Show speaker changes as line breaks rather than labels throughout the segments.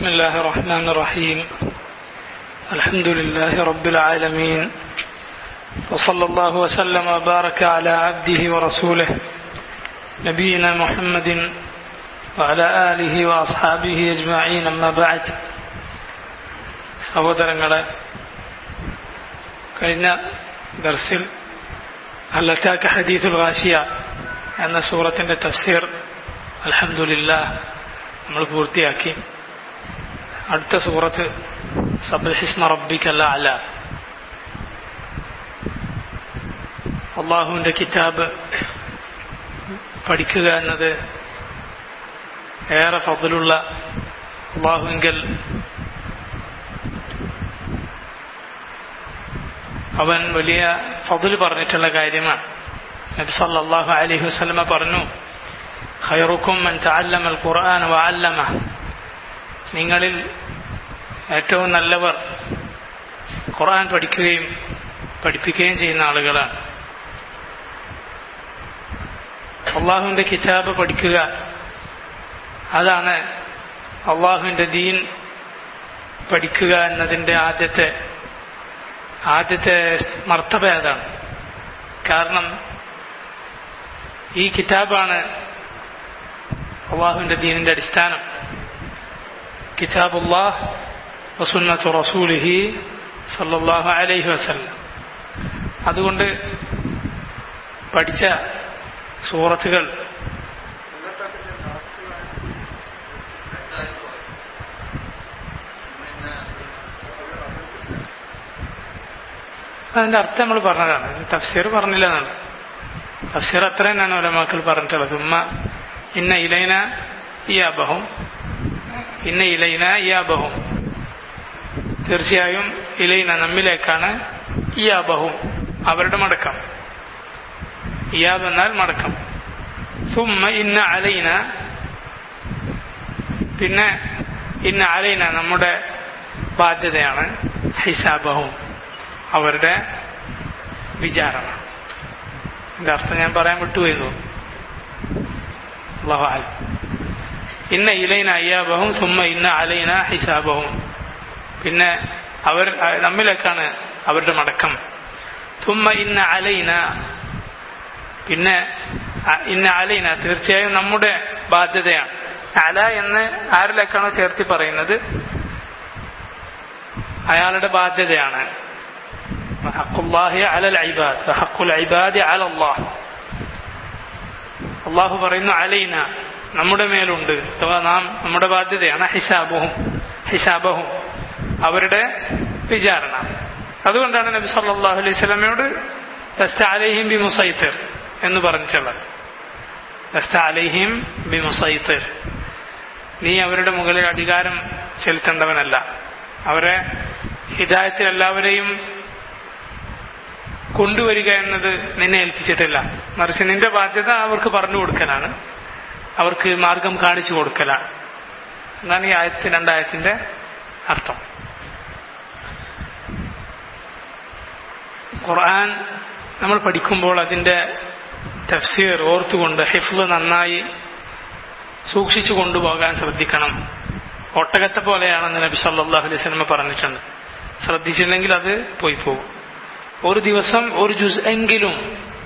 بسم الله الرحمن الرحيم الحمد لله رب العالمين وصلى الله وسلم وبارك على عبده ورسوله نبينا محمد وعلى آله وأصحابه أجمعين أما بعد സഹോദരങ്ങളെ കഴിഞ്ഞ ദർസിൽ അല്ലറ്റാക്ക ഹദീസുൽ റാഷിയ എന്ന സൂറത്തിന്റെ തഫ്സീർ അലഹമുല്ല നമ്മൾ പൂർത്തിയാക്കി അടുത്ത സൂറത്ത് സബ്ഹിസ്മ റബ്ബിക്കല്ല അല അള്ളാഹുവിന്റെ കിതാബ് പഠിക്കുക എന്നത് ഏറെ ഫضലുള്ള അള്ളാഹുവിങ്കൽ അവൻ വലിയ ഫضൽ പറഞ്ഞിട്ടുള്ള കാര്യമാണ് നബി സല്ലല്ലാഹു അലൈഹി വസല്ലമ പറഞ്ഞു ഖൈറുക്കും മൻ തഅല്ലമ അൽ ഖുർആൻ വഅല്ലമ നിങ്ങളിൽ ഏറ്റവും നല്ലവർ ഖുർആൻ പഠിക്കുകയും പഠിപ്പിക്കുകയും ചെയ്യുന്ന ആളുകളാണ് അള്ളാഹുവിന്റെ കിതാബ് പഠിക്കുക അതാണ് അള്ളാഹുവിന്റെ ദീൻ പഠിക്കുക എന്നതിന്റെ ആദ്യത്തെ ആദ്യത്തെ മർത്തബ അതാണ് കാരണം ഈ കിതാബാണ് അള്ളാഹുവിന്റെ ദീനിന്റെ അടിസ്ഥാനം കിതാബുല്ലാഹ് വസുന്നത്തു റസൂലിഹി സല്ലല്ലാഹു അലൈഹി വസല്ലം അതുകൊണ്ട് പഠിച്ച സൂറത്തുകൾ അതിന്റെ അർത്ഥം നമ്മൾ പറഞ്ഞതാണ് തഫ്സീർ പറഞ്ഞില്ല എന്നാണ് തഫ്സീർ അത്ര തന്നെയാണ് ഒലമാക്കൾ പറഞ്ഞിട്ടുള്ളത് ഉമ്മ ഇന്ന ഇലൈന ഇയാബഹും ഇന്ന ഇലൈന ഇയാബഹും തീർച്ചയായും ഇലൈന നമ്മിലേക്കാണ് ഇയാബഹും അവരുടെ മടക്കം ഇയാബ് എന്നാൽ മടക്കം സുമ്മ ഇന്ന അലൈന പിന്നെ ഇന്ന അലൈന നമ്മുടെ ബാധ്യതയാണ് ഹിസാബഹും അവരുടെ വിചാരണ ഇതിന്റെ അർത്ഥം ഞാൻ പറയാൻ വിട്ടുപോയിരുന്നു അള്ളാഹു ഇന്ന ഇലൈന അയ്യാബഹും സുമ്മ ഇന്ന അലൈന ഹിസാബഹും പിന്നെ അവർ നമ്മിലേക്കാണ് അവരുടെ മടക്കം സുമ്മ ഇന്ന അലൈന പിന്നെ ഇന്ന അലൈന തീർച്ചയായും നമ്മുടെ ബാധ്യതയാണ് അല എന്ന് ആരിലേക്കാണോ ചേർത്തി പറയുന്നത് അയാളുടെ ബാധ്യതയാണ് അള്ളാഹു പറയുന്നു അലൈന നമ്മുടെ മേലുണ്ട് അഥവാ നാം നമ്മുടെ ബാധ്യതയാണ് ഹിസാബുഹും ഹിസാബഹും അവരുടെ വിചാരണ അതുകൊണ്ടാണ് നബി സല്ലാഹു അലൈഹി സ്വലമയോട് അലൈഹിം ബി മുസൈത്തർ എന്ന് പറഞ്ഞിട്ടുള്ളത് അലൈഹിം ബി മുസൈത്തർ നീ അവരുടെ മുകളിൽ അധികാരം ചെലുത്തേണ്ടവനല്ല അവരെ ഹിദായത്തിൽ എല്ലാവരെയും കൊണ്ടുവരിക എന്നത് നിന്നെ ഏൽപ്പിച്ചിട്ടില്ല മറിച്ച് നിന്റെ ബാധ്യത അവർക്ക് പറഞ്ഞു കൊടുക്കലാണ് അവർക്ക് മാർഗം കാണിച്ചു കൊടുക്കലാണ് എന്നാണ് ഈ ആയത്തി രണ്ടായത്തിന്റെ അർത്ഥം ഖുർആൻ നമ്മൾ പഠിക്കുമ്പോൾ അതിന്റെ തഫ്സീർ ഓർത്തുകൊണ്ട് ഹിഫ്ല് നന്നായി സൂക്ഷിച്ചു കൊണ്ടുപോകാൻ ശ്രദ്ധിക്കണം ഒട്ടകത്തെ പോലെയാണെന്ന് നബി സല്ലാഹു അലൈഹി സ്വലമ പറഞ്ഞിട്ടുണ്ട് ശ്രദ്ധിച്ചില്ലെങ്കിൽ അത് പോയി പോകും ഒരു ദിവസം ഒരു ജുസ് എങ്കിലും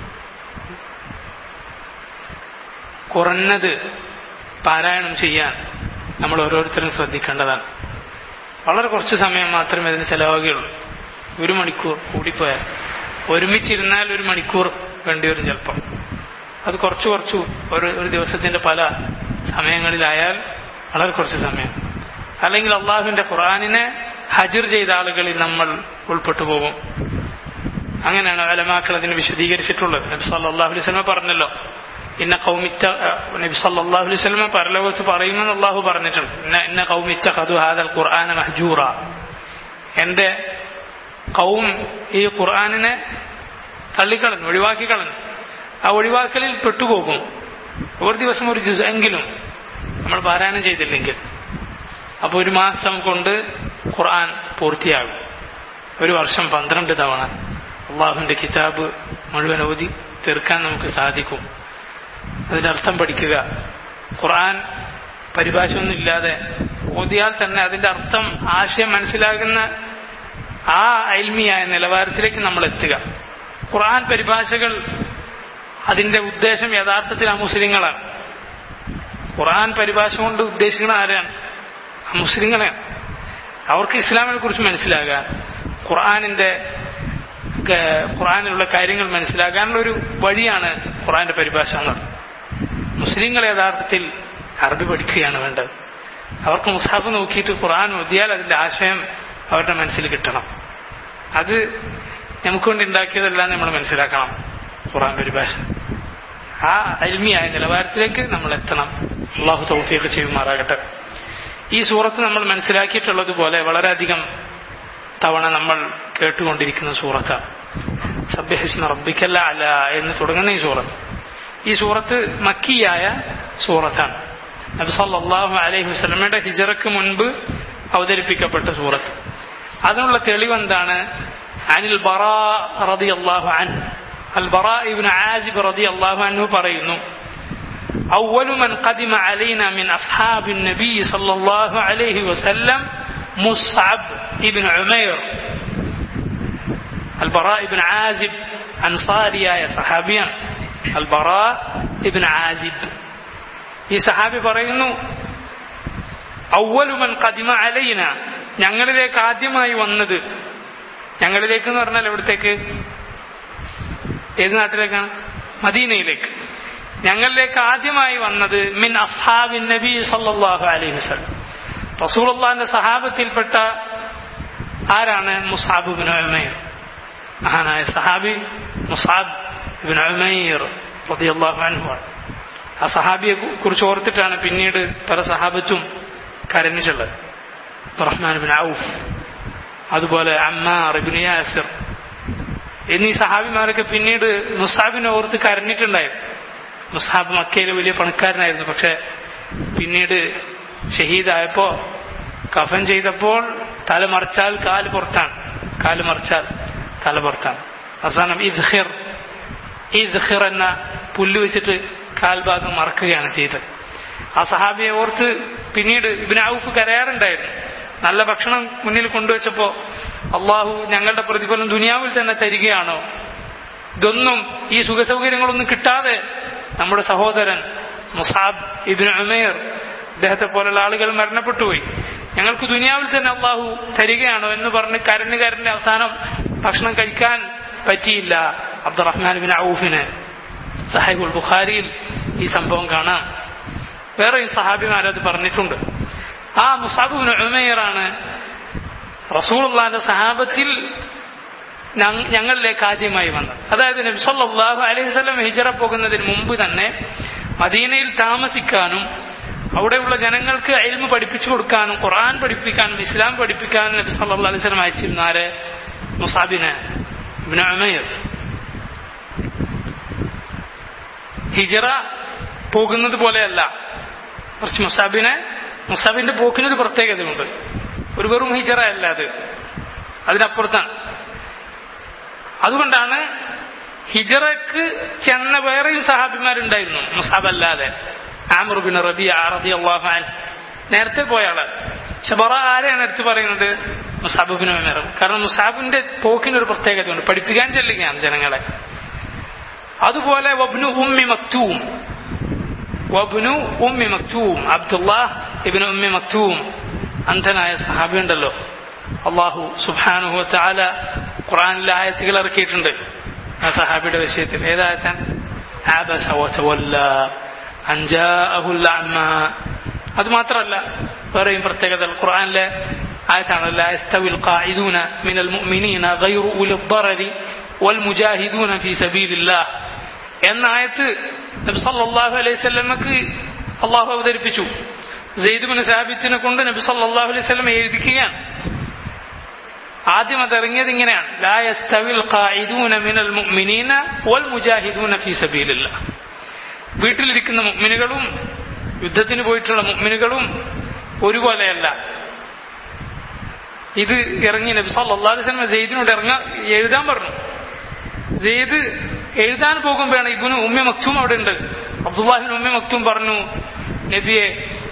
കുറഞ്ഞത് പാരായണം ചെയ്യാൻ നമ്മൾ ഓരോരുത്തരും ശ്രദ്ധിക്കേണ്ടതാണ് വളരെ കുറച്ച് സമയം മാത്രമേ ഇതിന് ചെലവാകുകയുള്ളൂ ഒരു മണിക്കൂർ കൂടിപ്പോയാൽ ഒരുമിച്ചിരുന്നാൽ ഒരു മണിക്കൂർ വേണ്ടിവരും ചിലപ്പം അത് കുറച്ച് കുറച്ചു ഒരു ഒരു ദിവസത്തിന്റെ പല സമയങ്ങളിലായാൽ വളരെ കുറച്ച് സമയം അല്ലെങ്കിൽ അള്ളാഹുവിന്റെ ഖുറാനിനെ ഹജിർ ചെയ്ത ആളുകളിൽ നമ്മൾ ഉൾപ്പെട്ടു പോകും അങ്ങനെയാണ് അലമാക്കൾ അതിന് വിശദീകരിച്ചിട്ടുള്ളത് നബി സല്ലാഹു അലൈഹി സ്വലമ പറഞ്ഞല്ലോ ഇന്ന കൗമിറ്റ നബി സല്ലാഹു അലൈഹി സ്വലമ പരലോകത്ത് പറയുമെന്ന് അള്ളാഹു പറഞ്ഞിട്ടുണ്ട് ഇന്ന ഇന്ന കൗമിറ്റ കതു ഹാദൽ ഖുർആന മഹജൂറ എന്റെ കൗം ഈ ഖുർആാനിനെ തള്ളിക്കളഞ്ഞു ഒഴിവാക്കി കളഞ്ഞു ആ ഒഴിവാക്കലിൽ പെട്ടുപോകും ഒരു ദിവസം ഒരു എങ്കിലും നമ്മൾ പാരായണം ചെയ്തില്ലെങ്കിൽ അപ്പോൾ ഒരു മാസം കൊണ്ട് ഖുർആൻ പൂർത്തിയാകും ഒരു വർഷം പന്ത്രണ്ട് തവണ അള്ളാഹുവിന്റെ കിതാബ് മുഴുവൻ ഓതി തീർക്കാൻ നമുക്ക് സാധിക്കും അതിന്റെ അർത്ഥം പഠിക്കുക ഖുർആൻ പരിഭാഷ ഒന്നുമില്ലാതെ ഓതിയാൽ തന്നെ അതിന്റെ അർത്ഥം ആശയം മനസ്സിലാകുന്ന ആ അൽമിയായ നിലവാരത്തിലേക്ക് നമ്മൾ എത്തുക ഖുർആൻ പരിഭാഷകൾ അതിന്റെ ഉദ്ദേശം യഥാർത്ഥത്തിൽ ആ മുസ്ലിങ്ങളാണ് ഖുർആൻ പരിഭാഷ കൊണ്ട് ഉദ്ദേശിക്കുന്നത് ആരാണ് ആ മുസ്ലിങ്ങളെയാണ് അവർക്ക് ഇസ്ലാമിനെ കുറിച്ച് മനസ്സിലാകാൻ ഖുർആാനിന്റെ ഖുർആാനിലുള്ള കാര്യങ്ങൾ മനസ്സിലാക്കാനുള്ള ഒരു വഴിയാണ് ഖുർആന്റെ പരിഭാഷ എന്നത് മുസ്ലിങ്ങൾ യഥാർത്ഥത്തിൽ അറബി പഠിക്കുകയാണ് വേണ്ടത് അവർക്ക് മുസാഫ് നോക്കിയിട്ട് ഖുർആൻ ഓതിയാൽ അതിന്റെ ആശയം അവരുടെ മനസ്സിൽ കിട്ടണം അത് നമുക്ക് വേണ്ടി ഉണ്ടാക്കിയതെല്ലാം നമ്മൾ മനസ്സിലാക്കണം ഖുർആൻ പരിഭാഷ ആ അൽമിയായ നിലവാരത്തിലേക്ക് നമ്മൾ എത്തണം അള്ളാഹു തൗഫീഖ് ചെയ്യുമാറാകട്ടെ ഈ സൂറത്ത് നമ്മൾ മനസ്സിലാക്കിയിട്ടുള്ളതുപോലെ വളരെയധികം തവണ നമ്മൾ കേട്ടുകൊണ്ടിരിക്കുന്ന സൂറത്താണ് സബ്യഹിസ്ന റബ്ബിക്കല്ല അല എന്ന് തുടങ്ങുന്ന ഈ സൂറത്ത് ഈ സൂറത്ത് മക്കിയായ സൂറത്താണ് നബി സല്ലല്ലാഹു അലൈഹി വസല്ലമയുടെ ഹിജറക്ക് മുൻപ് അവതരിപ്പിക്കപ്പെട്ട സൂറത്ത് അതിനുള്ള തെളിവെന്താണ് അനിൽ ബറാ റളിയല്ലാഹു അൻഹു അൽ ബറാ ഇബ്നു ആസിബ് റളിയല്ലാഹു അൻഹു പറയുന്നു أول من قدم علينا من أصحاب النبي صلى الله عليه وسلم مصعب ابن عمير البراء بن عازب أنصاري يا صحابيا البراء ابن عازب ഈ സഹാബി പറയുന്നു ഔവലുമൻ കദിമ അലൈന ഞങ്ങളിലേക്ക് ആദ്യമായി വന്നത് ഞങ്ങളിലേക്ക് എന്ന് പറഞ്ഞാൽ എവിടത്തേക്ക് ഏത് നാട്ടിലേക്കാണ് മദീനയിലേക്ക് ഞങ്ങളിലേക്ക് ആദ്യമായി വന്നത് മിൻ അസ്ഹാബിൻ നബി സല്ലല്ലാഹു അലൈഹി വസല്ലം റസൂലുള്ളാഹിന്റെ സഹാബത്തിൽപ്പെട്ട ആരാണ് മുസാബ് ബിൻ ഉമൈർ മഹാനായ സഹാബി മുസാബ് ബിൻ ഉമൈർ റളിയല്ലാഹു അൻഹു ആ സഹാബിയെ കുറിച്ച് ഓർത്തിട്ടാണ് പിന്നീട് പല സഹാബത്തും കരഞ്ഞിട്ടുള്ളത് റഹ്മാൻ ബിൻ ഔഫ് അതുപോലെ അമ്മാർ ഇബിൻ യാസിർ എന്നീ സഹാബിമാരൊക്കെ പിന്നീട് മുസാബിനെ ഓർത്ത് കരഞ്ഞിട്ടുണ്ടായിരുന്നു മുസാബ് മക്കയിലെ വലിയ പണക്കാരനായിരുന്നു പക്ഷെ പിന്നീട് ഷഹീദായപ്പോ കഫൻ ചെയ്തപ്പോൾ തല മറിച്ചാൽ കാല് പുറത്താണ് കാല് മറിച്ചാൽ തല പുറത്താണ് അവസാനം ഇദ്ഹിർ ഇദ്ഹിർ എന്ന പുല്ല് വെച്ചിട്ട് കാൽഭാഗം മറക്കുകയാണ് ചെയ്തത് ആ സഹാബിയെ ഓർത്ത് പിന്നീട് ഇബിൻ ഔഫ് കരയാറുണ്ടായിരുന്നു നല്ല ഭക്ഷണം മുന്നിൽ കൊണ്ടുവച്ചപ്പോ അള്ളാഹു ഞങ്ങളുടെ പ്രതിഫലം ദുനിയാവിൽ തന്നെ തരികയാണോ ഇതൊന്നും ഈ സുഖസൗകര്യങ്ങളൊന്നും കിട്ടാതെ നമ്മുടെ സഹോദരൻ മുസാബ് ഇബിൻ ഉമേർ അദ്ദേഹത്തെ പോലുള്ള ആളുകൾ മരണപ്പെട്ടുപോയി ഞങ്ങൾക്ക് ദുനിയാവിൽ തന്നെ അള്ളാഹു തരികയാണോ എന്ന് പറഞ്ഞ് കരഞ്ഞ് കരഞ്ഞ് അവസാനം ഭക്ഷണം കഴിക്കാൻ പറ്റിയില്ല അബ്ദുറഹ്മാൻ ബിൻ ഔഫിന് സഹൈബുൽ ബുഖാരിയിൽ ഈ സംഭവം കാണാം വേറെയും സഹാബിമാരത് പറഞ്ഞിട്ടുണ്ട് ആ മുസാബുബിൻ ഉമേറാണ് റസൂലുള്ളാന്റെ സഹാബത്തിൽ ഞങ്ങളിലേക്ക് ആദ്യമായി വന്നത് അതായത് നബി സല്ലല്ലാഹു അലൈഹി വസല്ലം ഹിജറ പോകുന്നതിന് മുമ്പ് തന്നെ മദീനയിൽ താമസിക്കാനും അവിടെയുള്ള ജനങ്ങൾക്ക് അയൽമ പഠിപ്പിച്ചു കൊടുക്കാനും ഖുർആൻ പഠിപ്പിക്കാനും ഇസ്ലാം പഠിപ്പിക്കാനും നബി സല്ലല്ലാഹു അലൈഹി വസല്ലം അയച്ചിരുന്ന ആരെ മുസാബിന് ഇബ്നു ഉമൈർ ഹിജറ പോകുന്നത് പോലെയല്ല കുറച്ച് മുസാബിനെ മുസാബിന്റെ പോക്കിനൊരു പ്രത്യേകതയുണ്ട് ഒരു വെറും ഹിജറ അല്ല അത് അതിനപ്പുറത്താണ് അതുകൊണ്ടാണ് ഹിജറക്ക് ചെന്ന വേറെയും സഹാബിമാരുണ്ടായിരുന്നു മുസാബ് അല്ലാതെ ആമറുബിൻ റബി റബി അള്ളാഹാൻ നേരത്തെ പോയ ആള് ഷബറ ആരെയാണ് എടുത്തു പറയുന്നത് മുസാബുബിൻ ഉമർ കാരണം മുസാബിന്റെ പോക്കിനൊരു പ്രത്യേകതയുണ്ട് പഠിപ്പിക്കാൻ ചെല്ലുകയാണ് ജനങ്ങളെ അതുപോലെ വബ്നു ഉമ്മി മക്തൂം വബ്നു ഉമ്മി മക്തൂം അബ്ദുല്ലാഹ് ഇബിന് ഉമ്മി മക്തൂം അന്ധനായ സഹാബി ഉണ്ടല്ലോ അള്ളാഹു സുബാനുഹു താല ഖുറാനിലെ ആയത്തുകൾ ഇറക്കിയിട്ടുണ്ട് ആ സഹാബിയുടെ വിഷയത്തിൽ ഏതായത്താൻ അത് മാത്രമല്ല വേറെയും പ്രത്യേകത ഖുർആനിലെ ആയത്താണ് لا يستوي القاعدون من المؤمنين غير أولي الضرر والمجاهدون في سبيل الله എന്ന ആയത്ത് നബി സല്ലല്ലാഹു അലൈഹി വസല്ലമക്ക് അള്ളാഹു അവതരിപ്പിച്ചു സെയ്ദ് ബിൻ സാബിത്തിനെ കൊണ്ട് നബി സല്ലല്ലാഹു അലൈഹി വസല്ലം എഴുതിക്കുകയാണ് ആദ്യം അത് ഇറങ്ങിയത് ഇങ്ങനെയാണ് ലാ യസ്തവിൽ ഖായിദൂന മിനൽ മുഅ്മിനീന വൽ മുജാഹിദൂന ഫീ സബീലില്ലാഹ് വീട്ടിലിരിക്കുന്ന മുഅ്മിനുകളും യുദ്ധത്തിന് പോയിട്ടുള്ള മുഅ്മിനുകളും ഒരുപോലെയല്ല ഇത് ഇറങ്ങി നബി സല്ലല്ലാഹു അലൈഹി വസല്ലം സെയ്ദിനോട് ഇറങ്ങ എഴുതാൻ പറഞ്ഞു സെയ്ദ് എഴുതാൻ പോകുമ്പോഴാണ് ഇബിന് ഉമ്മ മക്തും അവിടെ ഉണ്ട് അബ്ദുല്ലാഹിബിൻ ഉമ്മ മക്തും പറഞ്ഞു നബിയെ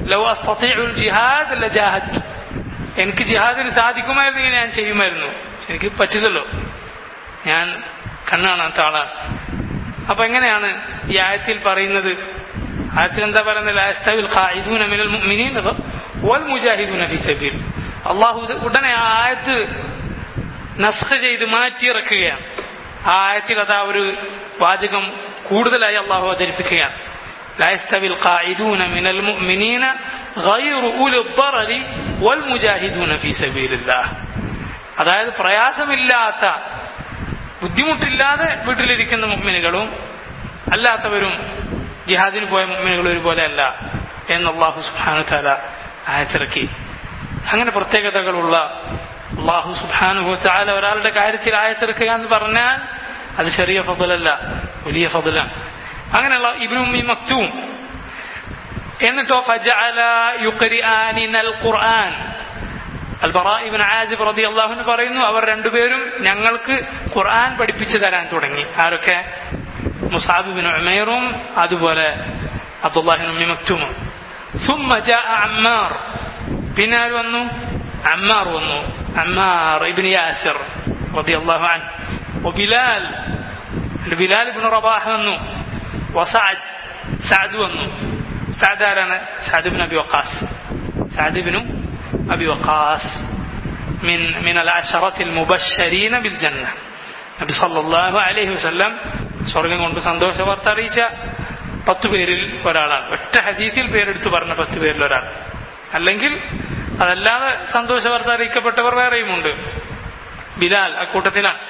ലൗ അസ്തീഉൽ ജിഹാദ് ലജാഹദ് എനിക്ക് ജിഹാദിന് സാധിക്കുമായിരുന്നെങ്കിൽ ഞാൻ ചെയ്യുമായിരുന്നു പക്ഷെ എനിക്ക് പറ്റില്ലല്ലോ ഞാൻ കണ്ണാണാത്ത ആളാണ് അപ്പൊ എങ്ങനെയാണ് ഈ ആയത്തിൽ പറയുന്നത് ആയത്തിൽ എന്താ പറയുന്നത് ലാ യസ്തവിൽ ഖാഇദൂന മിനൽ മുഅ്മിനീന വൽ മുജാഹിദൂന ഫീ സബീൽ അള്ളാഹു ഇത് ഉടനെ ആ ആയത്ത് നസ്ഖ് ചെയ്ത് മാറ്റിയിറക്കുകയാണ് ആ ആയത്തിൽ അതാ ഒരു വാചകം കൂടുതലായി അള്ളാഹു അവതരിപ്പിക്കുകയാണ് لا يستوي القاعدون من المؤمنين غير أولي الضرر والمجاهدون في سبيل الله അതായത് പ്രയാസമില്ലാത്ത ബുദ്ധിമുട്ടില്ലാതെ വീട്ടിലിരിക്കുന്ന മുഗ്മിനുകളും അല്ലാത്തവരും ജിഹാദിന് പോയ മുഗ്മിനുകളും ഒരുപോലെ അല്ല എന്ന് അള്ളാഹു സുബാനു താല ആയത്തിറക്കി അങ്ങനെ പ്രത്യേകതകളുള്ള അള്ളാഹു സുബാനുഹു താല ഒരാളുടെ കാര്യത്തിൽ ആയത്തിറക്കുക എന്ന് പറഞ്ഞാൽ അത് ചെറിയ ഫضലല്ല വലിയ ഫضലാണ് അങ്ങനെയുള്ള ഇബ്നുമ്മി മക്തൂം എന്നിട്ടോ ഫജഅല യുഖ്രിആനിനൽ ഖുർആൻ അൽബറാ ഇബ്നു ആസിബ് റളിയല്ലാഹു അൻഹു പറയുന്നു അവർ രണ്ടുപേരും ഞങ്ങൾക്ക് ഖുർആൻ പഠിപ്പിച്ചു തരാൻ തുടങ്ങി ആരൊക്കെ മുസാബ് ബിൻ ഉമൈറും അതുപോലെ അബ്ദുല്ലാഹി ഉമ്മി മക്തൂമും ثم جاء عمار പിന്നെ ആര് വന്നു അമ്മാർ വന്നു അമ്മാർ ഇബ്നു യാസിർ റളിയല്ലാഹു അൻഹു وبلال ബിലാൽ ഇബ്നു റബാഹ് വന്നു വസഅദ് സഅദ് വന്നു സഅദ് ആരാണ് Saad ibn Abi Waqqas Saad ibn أبي وقاص من من العشرة المبشرين بالجنة നബി സല്ലല്ലാഹു അലൈഹി വസല്ലം സ്വർഗം കൊണ്ട് സന്തോഷ വാർത്ത അറിയിച്ച പത്തു പേരിൽ ഒരാളാണ് ഒറ്റ ഹദീസിൽ പേരെടുത്ത് പറഞ്ഞ പത്ത് പേരിൽ ഒരാൾ അല്ലെങ്കിൽ അതല്ലാതെ സന്തോഷ വാർത്ത അറിയിക്കപ്പെട്ടവർ വേറെയുമുണ്ട് ബിലാൽ അക്കൂട്ടത്തിലാണ്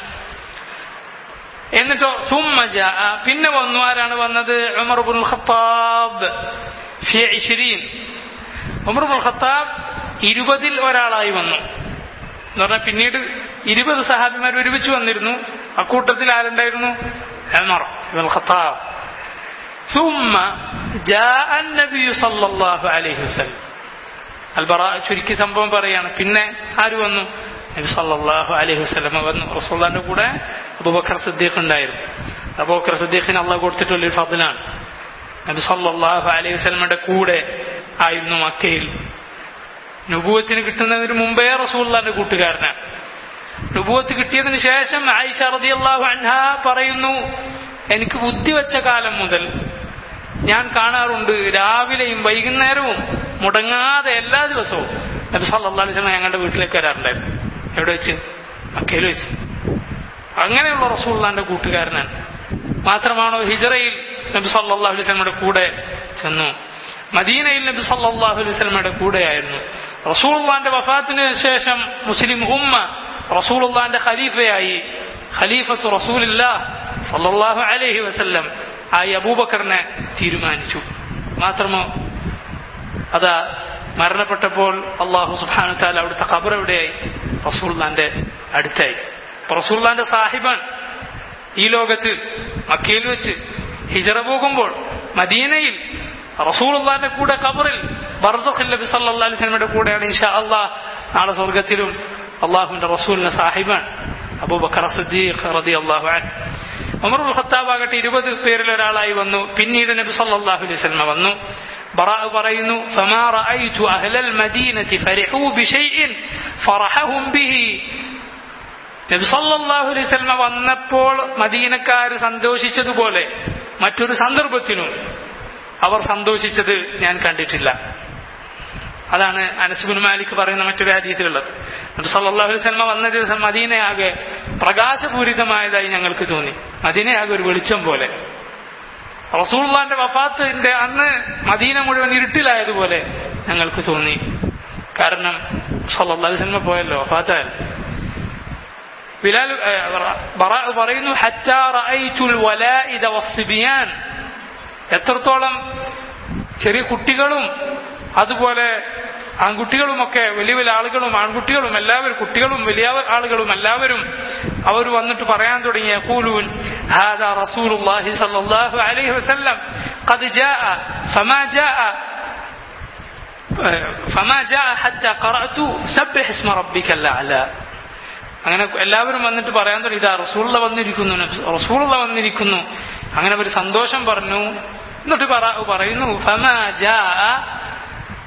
എന്നിട്ടോ സുമ്മ ജാഅ പിന്നെ വന്നു ആരാണ് വന്നത് ഉമർ ഇബ്നുൽ ഖത്താബ് ഫി 20 ഉമർ ഇബ്നുൽ ഖത്താബ് ഇരുപതിൽ ഒരാളായി വന്നു എന്ന് പറഞ്ഞാൽ പിന്നീട് ഇരുപത് സഹാബിമാർ ഒരുമിച്ച് വന്നിരുന്നു അക്കൂട്ടത്തിൽ ആരുണ്ടായിരുന്നു ഉമർ ഇബ്നുൽ ഖത്താബ് ثم جاء النبي صلى الله عليه وسلم അൽബറ ചുരുക്കി സംഭവം പറയാണ് പിന്നെ ആര് വന്നു നബി സല്ലല്ലാഹു അലൈഹി വസല്ലമ വന്നു റസൂലുള്ളാഹിന്റെ കൂടെ അബൂബക്കർ സിദ്ദീഖ് ഉണ്ടായിരുന്നു അബൂബക്കർ സിദ്ദീഖിന് അള്ളാഹ് കൊടുത്തിട്ടുള്ള ഒരു ഫضലാണ് നബി സല്ലല്ലാഹു അലൈഹി വസല്ലമയുടെ കൂടെ ആയിരുന്നു മക്കയിൽ നുബൂവത്തിന് കിട്ടുന്നതിന് മുമ്പേ റസൂലുള്ളാഹിന്റെ കൂട്ടുകാരനാണ് നുബൂവത്ത് കിട്ടിയതിന് ശേഷം ആയിഷ റളിയല്ലാഹു അൻഹ പറയുന്നു എനിക്ക് ബുദ്ധി വെച്ച കാലം മുതൽ ഞാൻ കാണാറുണ്ട് രാവിലെയും വൈകുന്നേരവും മുടങ്ങാതെ എല്ലാ ദിവസവും നബി സല്ലല്ലാഹു അലൈഹി വസല്ലം ഞങ്ങളുടെ വീട്ടിലേക്ക് വരാറുണ്ടായിരുന്നു എവിടെ വെച്ച് മക്കയിൽ വെച്ച് അങ്ങനെയുള്ള റസൂള്ളാന്റെ കൂട്ടുകാരനാണ് മാത്രമാണോ ഹിജറയിൽ നബി സല്ലല്ലാഹു അലൈഹി വസല്ലമയുടെ കൂടെ ചെന്നു മദീനയിൽ നബി സല്ലല്ലാഹു അലൈഹി വസല്ലമയുടെ കൂടെയായിരുന്നു റസൂലുള്ളാന്റെ വഫാത്തിന് ശേഷം മുസ്ലിം ഉമ്മ റസൂലുള്ളാന്റെ ഖലീഫയായി ഖലീഫത്തു റസൂലില്ലാഹ് സല്ലല്ലാഹു അലൈഹി വസല്ലം ആയി അബൂബക്കറിനെ തീരുമാനിച്ചു മാത്രമോ അതാ മരണപ്പെട്ടപ്പോൾ അള്ളാഹു സുബാനു താല അവിടുത്തെ ഖബർ എവിടെയായി റസൂള്ളാന്റെ അടുത്തായി അപ്പൊ റസൂള്ളാന്റെ സാഹിബാൻ ഈ ലോകത്ത് മക്കയിൽ വെച്ച് ഹിജറ പോകുമ്പോൾ മദീനയിൽ റസൂലുള്ളാന്റെ കൂടെ ഖബറിൽ ബർസഖിൽ നബി സല്ലല്ലാഹു അലൈഹി വസല്ലമയുടെ കൂടെയാണ് ഇൻഷാ അള്ളാഹ് നാളെ സ്വർഗത്തിലും അള്ളാഹുവിന്റെ റസൂലിന്റെ സാഹിബാൻ അബൂബക്കർ സിദ്ദീഖ് റളിയല്ലാഹു അൻഹു ഉമറുൽ ഖത്താബ് ആകട്ടെ ഇരുപത് പേരിൽ ഒരാളായി വന്നു പിന്നീട് നബി സല്ലല്ലാഹു അലൈഹി വസല്ലം വന്നു ബറാഅ് പറയുന്നു ഫമാ റഅയ്തു അഹ്ലൽ മദീനതി ഫരിഹു ബിശൈഇൻ ഫറഹഹും ബിഹി നബി സല്ലല്ലാഹു അലൈഹി വസല്ലം വന്നപ്പോൾ മദീനക്കാർ സന്തോഷിച്ചതുപോലെ മറ്റൊരു സന്ദർഭത്തിലും അവർ സന്തോഷിച്ചത് ഞാൻ കണ്ടിട്ടില്ല അതാണ് അനസുബിൻ മാലിക് പറയുന്ന മറ്റൊരു ഹദീസിലുള്ളത് നബി സല്ലല്ലാഹു അലൈഹി വസല്ലം വന്ന ദിവസം മദീനയാകെ പ്രകാശപൂരിതമായതായി ഞങ്ങൾക്ക് തോന്നി മദീനയാകെ ഒരു വെളിച്ചം പോലെ റസൂള്ളാന്റെ വഫാത്തിന്റെ അന്ന് മദീന മുഴുവൻ ഇരുട്ടിലായതുപോലെ ഞങ്ങൾക്ക് തോന്നി കാരണം സല്ലല്ലാഹു അലൈഹി വസല്ലം പോയല്ലോ വഫാത്തായല്ലോ ബിലാൽ ബറാഅ് പറയുന്നു ഹത്താ റഅയ്തുൽ വലാഇദ വസ്സിബിയാൻ എത്രത്തോളം ചെറിയ കുട്ടികളും അതുപോലെ ആൺകുട്ടികളുമൊക്കെ വലിയ വലിയ ആളുകളും ആൺകുട്ടികളും എല്ലാവരും കുട്ടികളും വലിയ ആളുകളും എല്ലാവരും അവർ വന്നിട്ട് പറയാൻ തുടങ്ങി യഖൂലൂൻ ഹാദാ റസൂലുള്ളാഹി സ്വല്ലല്ലാഹു അലൈഹി വസല്ലം ഖദ് ജാഅ ഫമാ ജാഅ ഫമാ ജാഅ ഹത്താ ഖറഅതു സബ്ബിഹ് ഇസ്മ റബ്ബിക്കൽ അഅല അങ്ങനെ എല്ലാവരും വന്നിട്ട് പറയാൻ തുടങ്ങി ഇതാ റസൂള്ള വന്നിരിക്കുന്നു റസൂള്ള വന്നിരിക്കുന്നു അങ്ങനെ ഒരു സന്തോഷം പറഞ്ഞു എന്നിട്ട് പറയുന്നു ഫമാ ജാഅ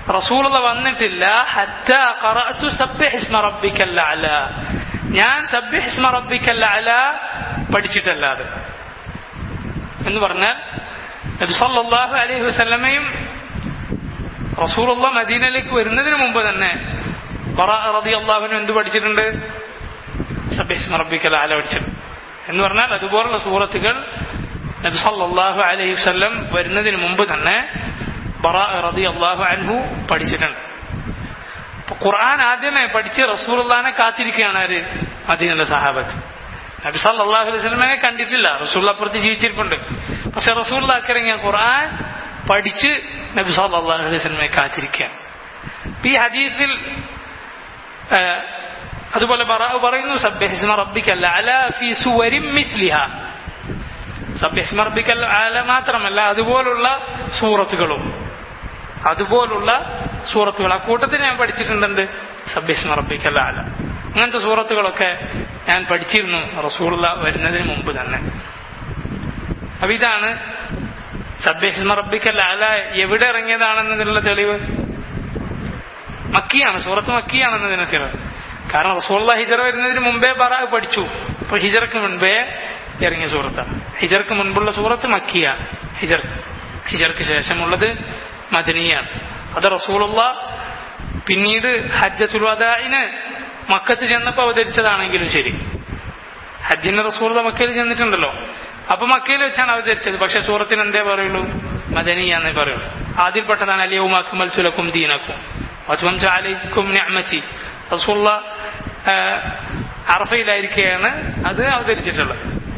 റസൂലുള്ള വന്നിട്ടില്ല ഹത്താ ഖറഅതു സബ്ബിഹ് ഇസ്മ റബ്ബിക്കൽ അഅല ഞാൻ സബ്ബിഹ് ഇസ്മ റബ്ബിക്കൽ അഅല പഠിച്ചിട്ടല്ലാതെ എന്ന് പറഞ്ഞാൽ നബി സല്ലല്ലാഹു അലൈഹി വസല്ലമയും റസൂലുള്ള മദീനയിലേക്ക് വരുന്നതിന് മുമ്പ് തന്നെ ബറാ റളിയല്ലാഹു എന്ത് പഠിച്ചിട്ടുണ്ട് സബ്ബിഹ് ഇസ്മ റബ്ബിക്കൽ അഅല പഠിച്ചിട്ടുണ്ട് എന്ന് പറഞ്ഞാൽ അതുപോലുള്ള സൂറത്തുകൾ നബി സല്ലല്ലാഹു അലൈഹി വസല്ലം വരുന്നതിന് മുമ്പ് തന്നെ ബറാ റളിയല്ലാഹു അൻഹു പഠിച്ചിട്ടുണ്ട് അപ്പൊ ഖുർആൻ ആദ്യമേ പഠിച്ച് റസൂലുള്ളാനെ കാത്തിരിക്കുകയാണ് ആര് മദീനയിലെ സഹാബത്ത് നബി സല്ലല്ലാഹു അലൈഹി വസല്ലമയെ കണ്ടിട്ടില്ല റസൂൽ അപ്പുറത്ത് ജീവിച്ചിരിപ്പുണ്ട് പക്ഷെ റസൂൽ ഇറങ്ങിയ ഖുർആൻ പഠിച്ച് നബി സല്ലല്ലാഹു അലൈഹി വസല്ലമയെ കാത്തിരിക്കുകയാണ് അപ്പൊ ഈ ഹദീസിൽ ആ, അതുപോലെ ബറാ- പറയുന്നു സബ്ബിഹിസ്മ റബ്ബിക്കൽ അല ഫി സുവരിൻ മിസ്ലിഹ സബ്ബിഹിസ്മ റബ്ബിക്കൽ അല മാത്രമല്ല അതുപോലുള്ള സൂറത്തുകളും അതുപോലുള്ള സൂറത്തുകൾ ആ കൂട്ടത്തിൽ ഞാൻ പഠിച്ചിട്ടുണ്ട് സബ്ബിഹിസ്മ റബ്ബിക്കൽ അല അങ്ങനത്തെ സൂറത്തുകളൊക്കെ ഞാൻ പഠിച്ചിരുന്നു റസൂള്ള വരുന്നതിന് മുമ്പ് തന്നെ അപ്പൊ ഇതാണ് സബ്ബിഹിസ്മ റബ്ബിക്കൽ അല എവിടെ ഇറങ്ങിയതാണെന്നതിനുള്ള തെളിവ് മക്കിയാണ് സൂറത്ത് മക്കിയാണെന്നതിന് തെളിവ് കാരണം റസൂള്ള ഹിജറ വരുന്നതിന് മുമ്പേ ബറാ പഠിച്ചു അപ്പൊ ഹിജറക്ക് മുൻപേ ഇറങ്ങിയ സൂറത്താണ് ഹിജർക്ക് മുൻപുള്ള സൂറത്ത് മക്കിയാണ് ഹിജർ ഹിജർക്ക് ശേഷമുള്ളത് മദനിയാണ് അത് റസൂലുള്ള പിന്നീട് ഹജ്ജത്തുൽ വദാഇന് മക്കത്ത് ചെന്നപ്പോൾ അവതരിച്ചതാണെങ്കിലും ശരി ഹജ്ജിന്റെ റസൂള്ള മക്കയിൽ ചെന്നിട്ടുണ്ടല്ലോ അപ്പൊ മക്കയിൽ വെച്ചാണ് അവതരിച്ചത് പക്ഷെ സൂറത്തിന് എന്തേ പറയുള്ളൂ മദനിയാന്നേ പറയുള്ളൂ ആദ്യപ്പെട്ടതാണ് അലിയവും അക്മൽ ചുലക്കും ദീനക്കും വത്വംസ അലൈക്കും നിഅമതി റസൂള്ള ആ, അറഫയിലായിരിക്കുകയാണ് അത് അവതരിച്ചിട്ടുള്ളത്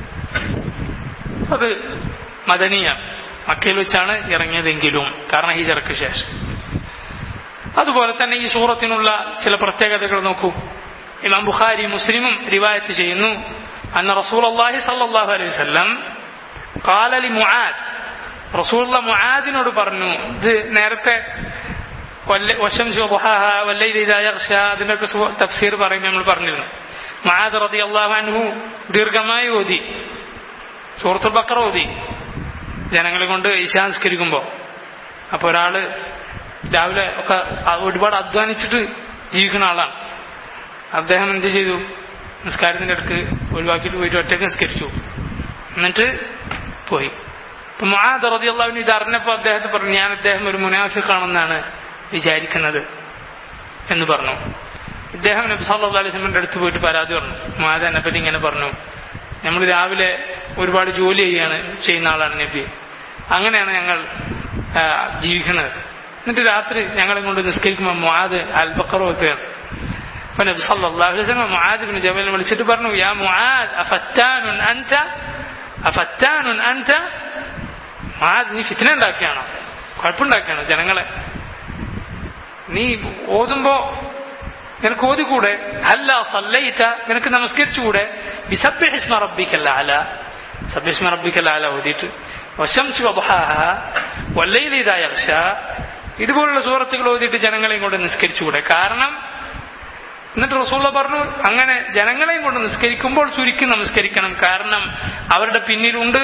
അത് മദനിയാണ് മക്കയിൽ വെച്ചാണ് ഇറങ്ങിയതെങ്കിലും കാരണം ഹിജറക്ക് ശേഷം അതുപോലെ തന്നെ ഈ സൂറത്തിനുള്ള ചില പ്രത്യേകതകൾ നോക്കൂ ഇമാം ബുഖാരി മുസ്ലിമും റിവായത്ത് ചെയ്യുന്നു അന്ന റസൂൽ അള്ളാഹി സല്ലാഹു അലൈഹി വസല്ലം കാലലി മുആദ് റസൂലുള്ള മുആദിനോട് പറഞ്ഞു ഇത് നേരത്തെ വല്ല- വശംസു ളുഹാഹ വല്ലൈലി ഇദാ യഗ്ഷ അതിന്റെയൊക്കെ സു- തഫ്സീർ പറയുമ്പോൾ നമ്മൾ പറഞ്ഞിരുന്നു മുആദ് റളിയല്ലാഹു അൻഹു ദീർഘമായി ഓതി സൂറത്തുൽ ബക്കറ ഓതി ജനങ്ങളെ കൊണ്ട് ഈശാംസ്കരിക്കുമ്പോൾ അപ്പൊ ഒരാള് രാവിലെ ഒക്കെ അ- ഒരുപാട് അധ്വാനിച്ചിട്ട് ജീവിക്കുന്ന ആളാണ് അദ്ദേഹം എന്ത് ചെയ്തു നിസ്കാരത്തിന്റെ അടുക്ക് ഒഴിവാക്കിയിട്ട് പോയിട്ട് ഒറ്റയ്ക്ക് നിസ്കരിച്ചു എന്നിട്ട് പോയി ഇപ്പൊ മുആദ് റളിയല്ലാഹു ഇത് അറിഞ്ഞപ്പോൾ അദ്ദേഹത്തെ പറഞ്ഞു ഞാൻ അദ്ദേഹം ഒരു മുനാഫിക്കാണെന്നാണ് വിചാരിക്കുന്നത് എന്ന് പറഞ്ഞു ഇദ്ദേഹം നബി സല്ലല്ലാഹു അലൈഹി വസല്ലമയുടെ അടുത്ത് പോയിട്ട് പരാതി പറഞ്ഞു മുആദ് എന്നെ പറ്റി ഇങ്ങനെ പറഞ്ഞു നമ്മൾ രാവിലെ ഒരുപാട് ജോലി ചെയ്യാണ് ചെയ്യുന്ന ആളാണ് നബി അങ്ങനെയാണ് ഞങ്ങൾ ആ, ജീവിക്കുന്നത് എന്നിട്ട് രാത്രി ഞങ്ങളെ കൊണ്ട് നിസ്കരിക്കുമ്പോൾ മുആദ് അൽബക്കറ വെക്കുകയാണ് അപ്പൊ നബി സല്ലല്ലാഹു അലൈഹി വസല്ലം മുആദ് ഇബ്നു ജബലിനെ വിളിച്ചിട്ട് പറഞ്ഞു യാ മുആദ് അഫത്താനുൻ അൻത അഫത്താനുൻ അൻത മുആദ് നീ ഫിത്ന ഉണ്ടാക്കിയാണോ കുഴപ്പമുണ്ടാക്കിയാണോ ജനങ്ങളെ നീ ഓതുമ്പോ നിനക്ക് ഓതിക്കൂടെ അല്ല സല്ലയിത്ത നിനക്ക് നമസ്കരിച്ചുകൂടെ ബിസബ്ബിഹിസ്മ റബ്ബിക്കല്ല അല സബ്ബിഹിസ്മ റബ്ബിക്കല്ല അല ഓതിയിട്ട് വശംസി വബഹാഹ വല്ലയില ഇതാ യക്ഷ ഇതുപോലുള്ള സൂറത്തുകൾ ഓതിയിട്ട് ജനങ്ങളെയും കൊണ്ട് നിസ്കരിച്ചുകൂടെ കാരണം എന്നിട്ട് റസൂള്ള പറഞ്ഞു അങ്ങനെ ജനങ്ങളെയും കൊണ്ട് നിസ്കരിക്കുമ്പോൾ ചുരുക്കി നമസ്കരിക്കണം കാരണം അവരുടെ പിന്നിലുണ്ട്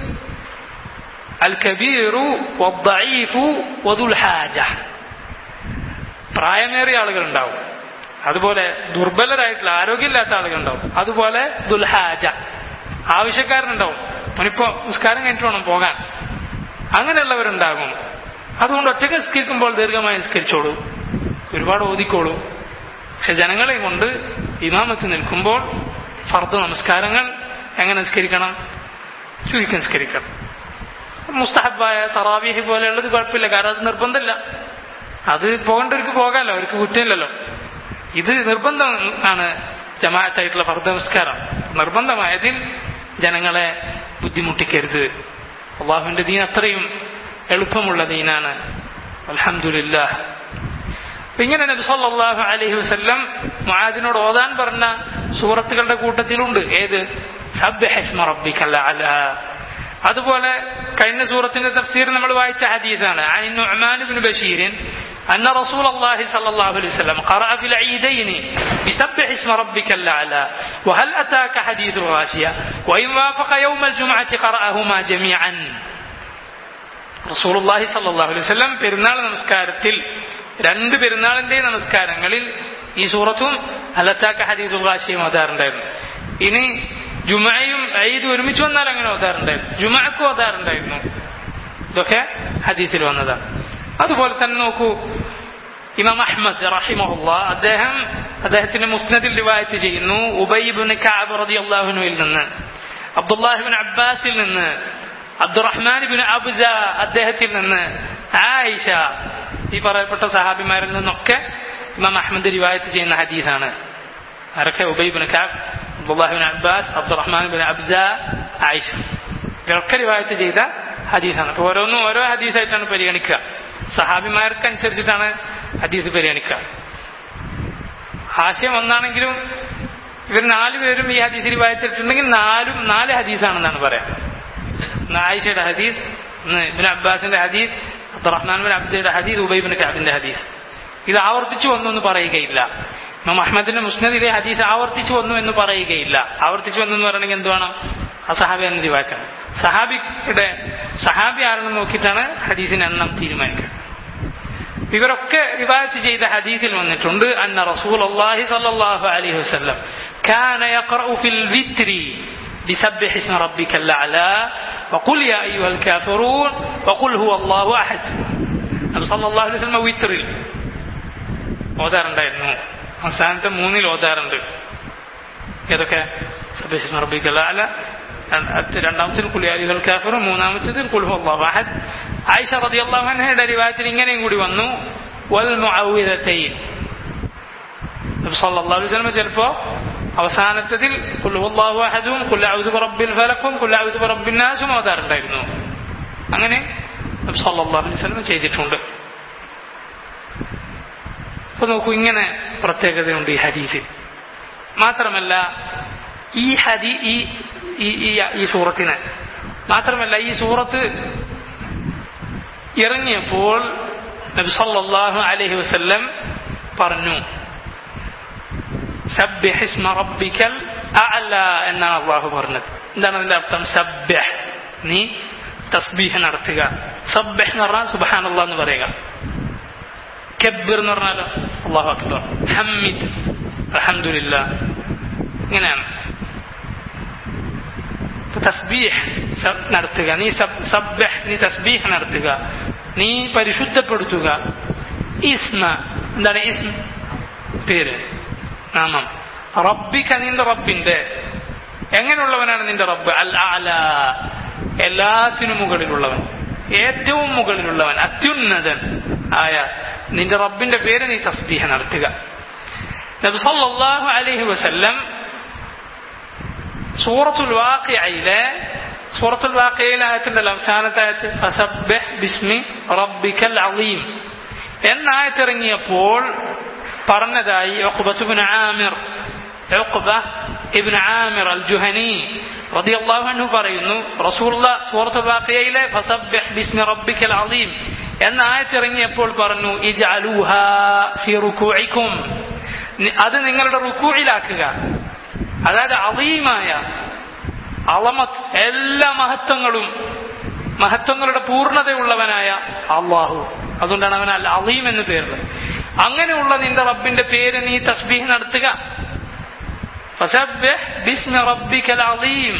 അൽ കബീറു വദ്ദഈഫു വദുൽ ഹാജ പ്രായമേറിയ ആളുകൾ ഉണ്ടാവും അതുപോലെ ദുർബലരായിട്ടുള്ള ആരോഗ്യമില്ലാത്ത ആളുകൾ ഉണ്ടാവും അതുപോലെ ദുൽഹാജ ആവശ്യക്കാരനുണ്ടാവും അവനിപ്പോ നിസ്കാരം കഴിഞ്ഞിട്ട് വേണം പോകാൻ അങ്ങനെയുള്ളവരുണ്ടാകും അതുകൊണ്ട് ഒറ്റയ്ക്ക് നിസ്കരിക്കുമ്പോൾ ദീർഘമായി നിസ്കരിച്ചോളൂ ഒരുപാട് ഓതിക്കോളൂ പക്ഷെ ജനങ്ങളെ കൊണ്ട് ഇമാമത്ത് നിൽക്കുമ്പോൾ ഫർദ് നമസ്കാരങ്ങൾ എങ്ങനെ നിസ്കരിക്കണം ചുരുക്കി നിസ്കരിക്കണം മുസ്തഹബായ തറാവീഹ് പോലെയുള്ളത് കുഴപ്പമില്ല കാരണം അത് നിർബന്ധമില്ല അത് പോകേണ്ടവർക്ക് പോകാമല്ലോ അവർക്ക് കുറ്റമില്ലല്ലോ ഇത് നിർബന്ധം ആണ് ജമാഅത്തായിട്ടുള്ള ഫർദ നമസ്കാരം നിർബന്ധമായതിൽ ജനങ്ങളെ ബുദ്ധിമുട്ടിക്കരുത് അള്ളാഹുവിന്റെ ദീൻ അത്രയും എളുപ്പമുള്ള ദീനാണ് അൽഹംദുലില്ലാ അപ്പൊ ഇങ്ങനെ നബി സല്ലല്ലാഹു അലൈഹി വസല്ലം മുആദിനോട് ഓതാൻ പറഞ്ഞ സൂറത്തുകളുടെ കൂട്ടത്തിലുണ്ട് ഏത് സബ്ബിഹ് ഇസ്മ റബ്ബിക്കൽ അലാ അതുപോലെ കഴിഞ്ഞ സൂറത്തിന്റെ തഫ്സീർ നമ്മൾ വായിച്ച ഹദീസാണ് عن النعمان بن بشير أن رسول الله صلى الله عليه وسلم قرأ في العيدين بسبح اسم ربك الأعلى وهل أتاك حديث الغاشية وإن وافق يوم الجمعة قرأهما جميعا റസൂലുള്ളാഹി സല്ലല്ലാഹു അലൈഹി വസല്ലം പെരുന്നാൾ നമസ്കാരത്തിൽ രണ്ട് പെരുന്നാളിന്റെ നമസ്കാരങ്ങളിൽ ഈ സൂറത്തും അലത്താക്ക ഹദീദുൽ ഖാശിയും ഓതാറുണ്ടായിരുന്നു ഇനി ജുമയും ഈദ് ഒരുമിച്ച് വന്നാൽ അങ്ങനെ ഓതാറുണ്ടായിരുന്നു ജുമക്കും ഓതാറുണ്ടായിരുന്നു ഇതൊക്കെ ഹദീസിൽ വന്നതാണ് അതുപോലെ തന്നെ നോക്കൂ ഇമാം അഹ്മദ് റഹിമഹുല്ല അദ്ദേഹം അദ്ദേഹത്തിന്റെ മുസ്നദിൽ റിവായത്ത് ചെയ്യുന്നു ഉബൈബിന് കാബ് റളിയല്ലാഹുവിൽ നിന്ന് അബ്ദുല്ലാഹിബിൻ അബ്ബാസിൽ നിന്ന് അബ്ദുറഹ്മാൻ ബിൻ അബ്സ അദ്ദേഹത്തിൽ നിന്ന് ആയിഷ ഈ പറയപ്പെട്ട സഹാബിമാരിൽ നിന്നൊക്കെ ഇമാം അഹമ്മദ് റിവായത്ത് ചെയ്യുന്ന ഹദീസാണ് ആരൊക്കെ Ubayy bin Kaab Abdullah ibn Abbas Abdurrahman bin Abza Aisha ഇവരൊക്കെ റിവായത്ത് ചെയ്ത ഹദീസാണ് അപ്പൊ ഓരോന്നും ഓരോ ഹദീസായിട്ടാണ് പരിഗണിക്കുക സഹാബിമാർക്ക് അനുസരിച്ചിട്ടാണ് ഹദീസ് പരിഗണിക്കുക ആശയം ഒന്നാണെങ്കിലും ഇവർ നാലുപേരും ഈ ഹദീസ് റിവായത്തിട്ടുണ്ടെങ്കിൽ നാലും നാല് ഹദീസാണെന്നാണ് പറയാം ഒന്ന് ആയിഷയുടെ ഹദീസ് ഒന്ന് ഇബിൻ അബ്ബാസിന്റെ ഹദീസ് അബ്ദുറഹ്മാൻ ബിൻ അബ്സയുടെ ഹദീസ് ഉബൈബിൻ കാബിന്റെ ഹദീസ് ഇത് ആവർത്തിച്ചു വന്നു എന്ന് പറയുകയില്ല ഇമാം അഹമ്മദിന്റെ മുസ്നദിലെ ഹദീസ് ആവർത്തിച്ചു വന്നു എന്ന് പറയുകയില്ല ആവർത്തിച്ചു വന്നു എന്ന് പറയണമെങ്കിൽ എന്ത് വേണം ആ സഹാബി എന്ന് റിവാക്കണം സഹാബിയുടെ സഹാബി ആരെന്ന് നോക്കിയിട്ടാണ് ഹദീസിന്റെ എണ്ണം തീരുമാനിക്കുക ഇവരൊക്കെ റിവായത്ത് ചെയ്ത ഹദീസിൽ വന്നിട്ടുണ്ട് അന്ന റസൂൽ അള്ളാഹി സല്ലല്ലാഹു അലൈഹി വസല്ലം كان يقرأ في الوتر بسبح اسم ربك الأعلى وقل يا أيها الكافرون وقل هو الله أحد നബി സല്ലല്ലാഹു അലൈഹി വസല്ലം വിത്രിൽ ഓതാറുണ്ടായിരുന്നു അവസാനത്തെ മൂന്നിൽ ഓതാറുണ്ട് ഏതൊക്കെ സബ്ബിഹ് ഇസ്മ റബ്ബിക്കൽ അഅല രണ്ടാമത്തിൽ കുലിയാലികൾ കാഫർ മൂന്നാമത്തേതിൽ കുൽഹു അള്ളാഹു അഹദ് ആയിഷ റളിയല്ലാഹു അൻഹയുടെ റിവായത്തിൽ ഇങ്ങനെയും കൂടി വന്നു വൽ മുഅവ്വിദതൈൻ നബി സല്ലല്ലാഹു അലൈഹി വസല്ലം ചിലപ്പോ അവസാനത്തതിൽ കുൽഹു അള്ളാഹു അഹദും കുൽ അഊദു ബിറബ്ബിൽ ഫലക്കും കുൽ അഊദു ബിറബ്ബിൻ നാസും ഓതാറുണ്ടായിരുന്നു അങ്ങനെ നബി സല്ലല്ലാഹു അലൈഹി വസല്ലം ചെയ്തിട്ടുണ്ട് അപ്പൊ നോക്കൂ ഇങ്ങനെ പ്രത്യേകതയുണ്ട് ഈ ഹദീസിൽ മാത്രമല്ല ഈ ഹദി ഈ ഈ സൂറത്തിന് മാത്രമല്ല ഈ സൂറത്ത് ഇറങ്ങിയപ്പോൾ നബി സല്ലല്ലാഹു അലൈഹി വസല്ലം പറഞ്ഞു സബ്ബിഹ് ഇസ്മ റബ്ബിക്കൽ അഅല എന്നാണ് അള്ളാഹു പറഞ്ഞത് എന്താണ് അതിന്റെ അർത്ഥം സബ്ബിഹ് നീ തസ്ബീഹ് നടത്തുക സബ്ബിഹ് എന്ന് പറഞ്ഞാൽ സുബ്ഹാനല്ലാഹ് എന്ന് പറയുക കബ്ബിർ എന്ന് പറഞ്ഞാലോ അള്ളാഹു അക്ബർ ഹമ്മിദ് അൽഹംദുലില്ലാ ഇങ്ങനെയാണ് തസ്ബീഹ് നടത്തുക നീ സബ്ബഹ് നീ തസ്ബീഹ് നടത്തുക നീ പരിശുദ്ധപ്പെടുത്തുക ഇസ്മ എന്താണ് ഇസ്മ പേര് നാമം റബ്ബിക്ക നിന്റെ റബ്ബിന്റെ എങ്ങനെയുള്ളവനാണ് നിന്റെ റബ്ബ് അൽ അല എല്ലാത്തിനും മുകളിലുള്ളവൻ ഏറ്റവും മുകളിലുള്ളവൻ അത്യുന്നതൻ ആയ നിന്റെ റബ്ബിന്റെ പേര് നീ തസ്ബീഹ നടത്തുക നബി സല്ലല്ലാഹു അലൈഹി വസല്ലം സൂറത്തുൽ വാഖിയയിലെ സൂറത്തുൽ വാഖിയയിലെ ആയത്തിന്റെ അവസാനത്തെ ആയത്ത് ഫസബ്ബിഹ് ബിസ്മി റബ്ബിക്കൽ അളീം എന്ന ആയത്തിറങ്ങിയപ്പോൾ പറഞ്ഞതായി ഉഖ്ബത്തുബ്നു ആമിർ ഉഖ്ബ ഇബ്നു ആമിർ അൽ ജുഹനി റളിയല്ലാഹു അൻഹു പറയുന്നു റസൂലുള്ള സൂറത്തുൽ വാഖിയയിലെ ഫസബ്ബിഹ് ബിസ്മി റബ്ബിക്കൽ അളീം എന്ന ആയത്തിറങ്ങിയപ്പോൾ പറഞ്ഞു ഇജ്അലൂഹാ ഫി റുകൂഇക്കും അത് നിങ്ങളുടെ റുക്കൂയിലാക്കുക അതായത് അളീമായ അളമത്ത് എല്ലാ മഹത്വങ്ങളും മഹത്വങ്ങളുടെ പൂർണ്ണതയുള്ളവനായ അള്ളാഹു അതുകൊണ്ടാണ് അവൻ അൽ അലീം എന്ന് പേരുള്ളത് അങ്ങനെയുള്ള നിന്റെ റബ്ബിന്റെ പേര് നീ തസ്ബീഹ് നടത്തുക അലീം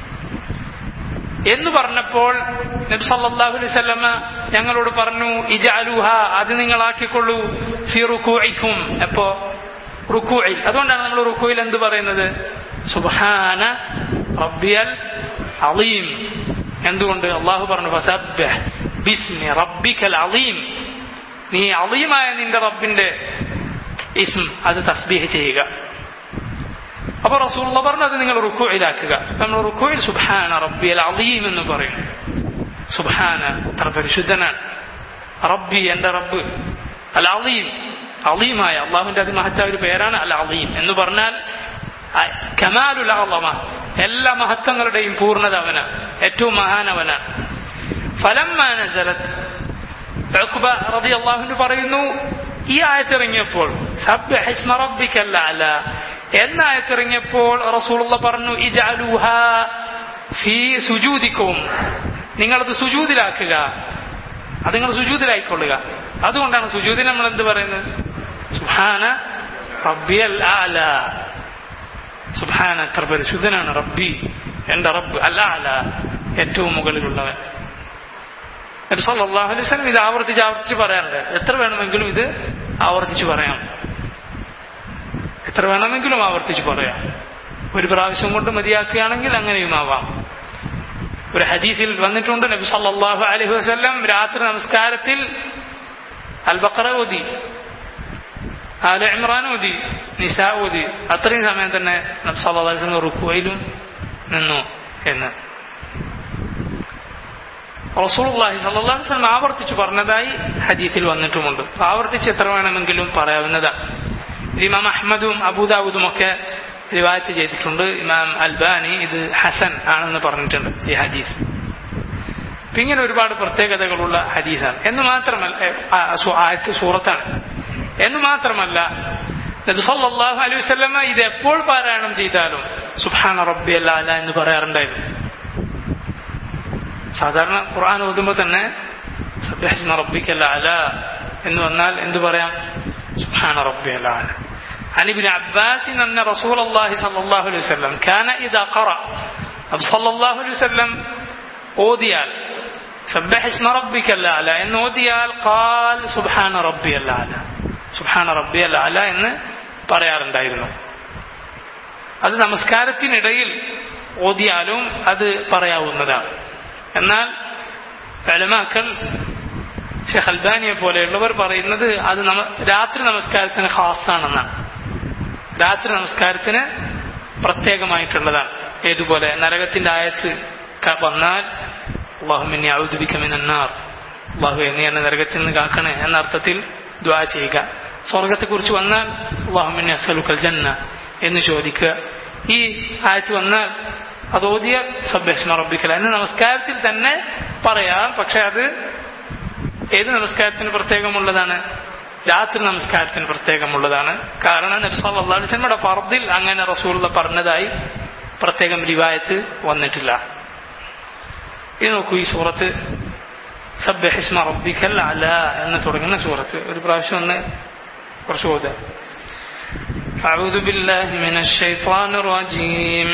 എന്ന് പറഞ്ഞപ്പോൾ നബി സല്ലല്ലാഹു അലൈഹി വസല്ലമ ഞങ്ങളോട് പറഞ്ഞു ഇജഅലുഹ അത് നിങ്ങളാക്കിക്കൊള്ളൂ ഫി റുകൂഇക്കും എപ്പോ റുക്കൂയിൽ അതുകൊണ്ടാണ് നമ്മൾ റുക്കൂയിൽ എന്ത് പറയുന്നത് സുബ്ഹാന റബ്ബിയൽ അലീം എന്തുകൊണ്ട് അള്ളാഹു പറഞ്ഞു ഫസബ്ബഹ് ബിസ്മി റബ്ബിക്കൽ അലീം നീ അലീമായ നിന്റെ റബ്ബിന്റെ ഇസ്ം അത് തസ്ബീഹ് ചെയ്യുക അപ്പൊ റസൂള്ള പറഞ്ഞു അത് നിങ്ങൾ റുക്കുയിലാക്കുക നമ്മൾ റുക്കുയിൽ സുബാന റബ്ബിയൽ അലീം എന്ന് പറയും സുബാന അത്ര പരിശുദ്ധനാണ് റബ്ബി എന്റെ റബ്ബ് അൽ അലീം അലീമായ അള്ളാഹുവിന്റെ അതിമഹത്തായ ഒരു പേരാണ് അൽ അലീം എന്ന് പറഞ്ഞാൽ കമാലുൽ അളമ എല്ലാ മഹത്വങ്ങളുടെയും പൂർണ്ണത അവനാണ് ഏറ്റവും മഹാനവനാണ് ഫലമ്മാ നസലത്ത് ഉഖ്ബ റളിയല്ലാഹു പറയുന്നു ഈ ആയത്തിറങ്ങിയപ്പോൾ സബ്ബിഹ് ഇസ്മ റബ്ബിക്കൽ അല എന്ന ആയത്തിറങ്ങിയപ്പോൾ റസൂലുള്ള പറഞ്ഞു ഇജഅലൂഹ ഫീ സുജൂദിക്കും നിങ്ങളത് സുജൂദിലാക്കുക അത് നിങ്ങൾ സുജൂദിലായിക്കൊള്ളുക അതുകൊണ്ടാണ് സുജൂദിന് നമ്മൾ എന്ത് പറയുന്നത് സുഹാന റബ്ബിയൽ ആല സുഹാന എത്ര പരിശുദ്ധനാണ് റബ്ബി എന്റെ റബ്ബ് അല്ല അല ഏറ്റവും മുകളിലുള്ളവൻ നബി സല്ലല്ലാഹു അലൈഹി വസല്ലം ഇത് ആവർത്തിച്ച് ആവർത്തിച്ച് പറയാറുണ്ട് എത്ര വേണമെങ്കിലും ഇത് ആവർത്തിച്ച് പറയാം എത്ര വേണമെങ്കിലും ആവർത്തിച്ച് പറയാം ഒരു പ്രാവശ്യം കൊണ്ട് മതിയാക്കുകയാണെങ്കിൽ അങ്ങനെയും ആവാം ഒരു ഹദീസിൽ വന്നിട്ടുണ്ട് നബി സല്ലല്ലാഹു അലൈഹി വസല്ലം രാത്രി നമസ്കാരത്തിൽ അൽ ബഖറ ഓതി ആല ഇമ്രാൻ ഓതി നിസാ ഓതി അത്രയും സമയം തന്നെ നബി സല്ലല്ലാഹു അലൈഹി വസല്ലം റുക്കുവയിലും നിന്നു എന്ന് റസൂലുള്ളാഹി സല്ലല്ലാഹു അലൈഹി വസല്ലം ആവർത്തിച്ച് പറഞ്ഞതായി ഹദീസിൽ വന്നിട്ടുമുണ്ട് ആവർത്തിച്ച് എത്ര വേണമെങ്കിലും പറയാവുന്നതാണ് ഇത് ഇമാം അഹമ്മദും അബൂദാവൂദും ഒക്കെ റിവായത്ത് ചെയ്തിട്ടുണ്ട് ഇമാം അൽബാനി ഇത് ഹസൻ ആണെന്ന് പറഞ്ഞിട്ടുണ്ട് ഈ ഹദീസ് അപ്പൊ ഇങ്ങനെ ഒരുപാട് പ്രത്യേകതകളുള്ള ഹദീസാണ് എന്ന് മാത്രമല്ല ഏ, ആ, സു- ആയത്ത് സൂറത്താണ് എന്ന് മാത്രമല്ല നബി സല്ലല്ലാഹു അലൈഹി വസല്ലമ ഇത് എപ്പോൾ പാരായണം ചെയ്താലും സുബ്ഹാന റബ്ബി അല്ല എന്ന് പറയാറുണ്ടായിരുന്നു സാധാരണ ഖുർആൻ ഓതുമ്പോൾ തന്നെ സബ്യഹസ്ന റബ്ബിക്കല്ല അല എന്ന് വന്നാൽ എന്തു പറയാം സുബ്ഹാന റബ്ബി അല عن ابن عباس أن رسول الله صلى الله عليه وسلم كان إذا قرأ أب صلى الله عليه وسلم أوديال سبح اسم ربك الأعلى إن أوديال قال سبحان ربي الأعلى سبحان ربي الأعلى എന്ന് പറയാറുണ്ടായിരുന്നു അത് നമസ്കാരത്തിനിടയിൽ ഓതിയാലും അത് പറയാവുന്നതാണ് എന്നാൽ ഫലമാക്കൾ ഷെഖ് അൽബാനിയെ പോലെയുള്ളവർ പറയുന്നത് അത് നമ രാത്രി നമസ്കാരത്തിന് ഖാസാണെന്നാണ് രാത്രി നമസ്കാരത്തിന് പ്രത്യേകമായിട്ടുള്ളതാണ് ഏതുപോലെ നരകത്തിന്റെ ആയത്ത് ക- വന്നാൽ അള്ളാഹുമിന്നെ ഔദ്യോഗിക്കമെന്നാർ അള്ളാഹു നീ എന്നെ നരകത്തിൽ നിന്ന് കാക്കണേ എന്ന അർത്ഥത്തിൽ ദ്വാ ചെയ്യുക സ്വർഗത്തെക്കുറിച്ച് വന്നാൽ അള്ളാഹുമിന്നെ അസലുക്കൽ ജന്ന എന്ന് ചോദിക്കുക ഈ ആയത്ത് വന്നാൽ അത് ഓതിയ സബ്യക്ഷണ റബ്ബിക്കല എന്ന് നമസ്കാരത്തിൽ തന്നെ പറയാം പക്ഷെ അത് ഏത് നമസ്കാരത്തിന് പ്രത്യേകമുള്ളതാണ് രാത്രി നമസ്കാരത്തിന് പ്രത്യേകമുള്ളതാണ് കാരണം നബി സല്ലല്ലാഹു അലൈഹി വസല്ലമയുടെ ഫർദിൽ അങ്ങനെ റസൂലുള്ള പറഞ്ഞതായി പ്രത്യേകം റിവായത്ത് വന്നിട്ടില്ല ഇത് നോക്കൂ ഈ സൂറത്ത് സബ്യഹിസ്മ റബ്ബിക്കൽ അല എന്ന് തുടങ്ങുന്ന സൂറത്ത് ഒരു പ്രാവശ്യം ഒന്ന് കുറച്ച് ഓതുക أعوذ بالله من الشيطان الرجيم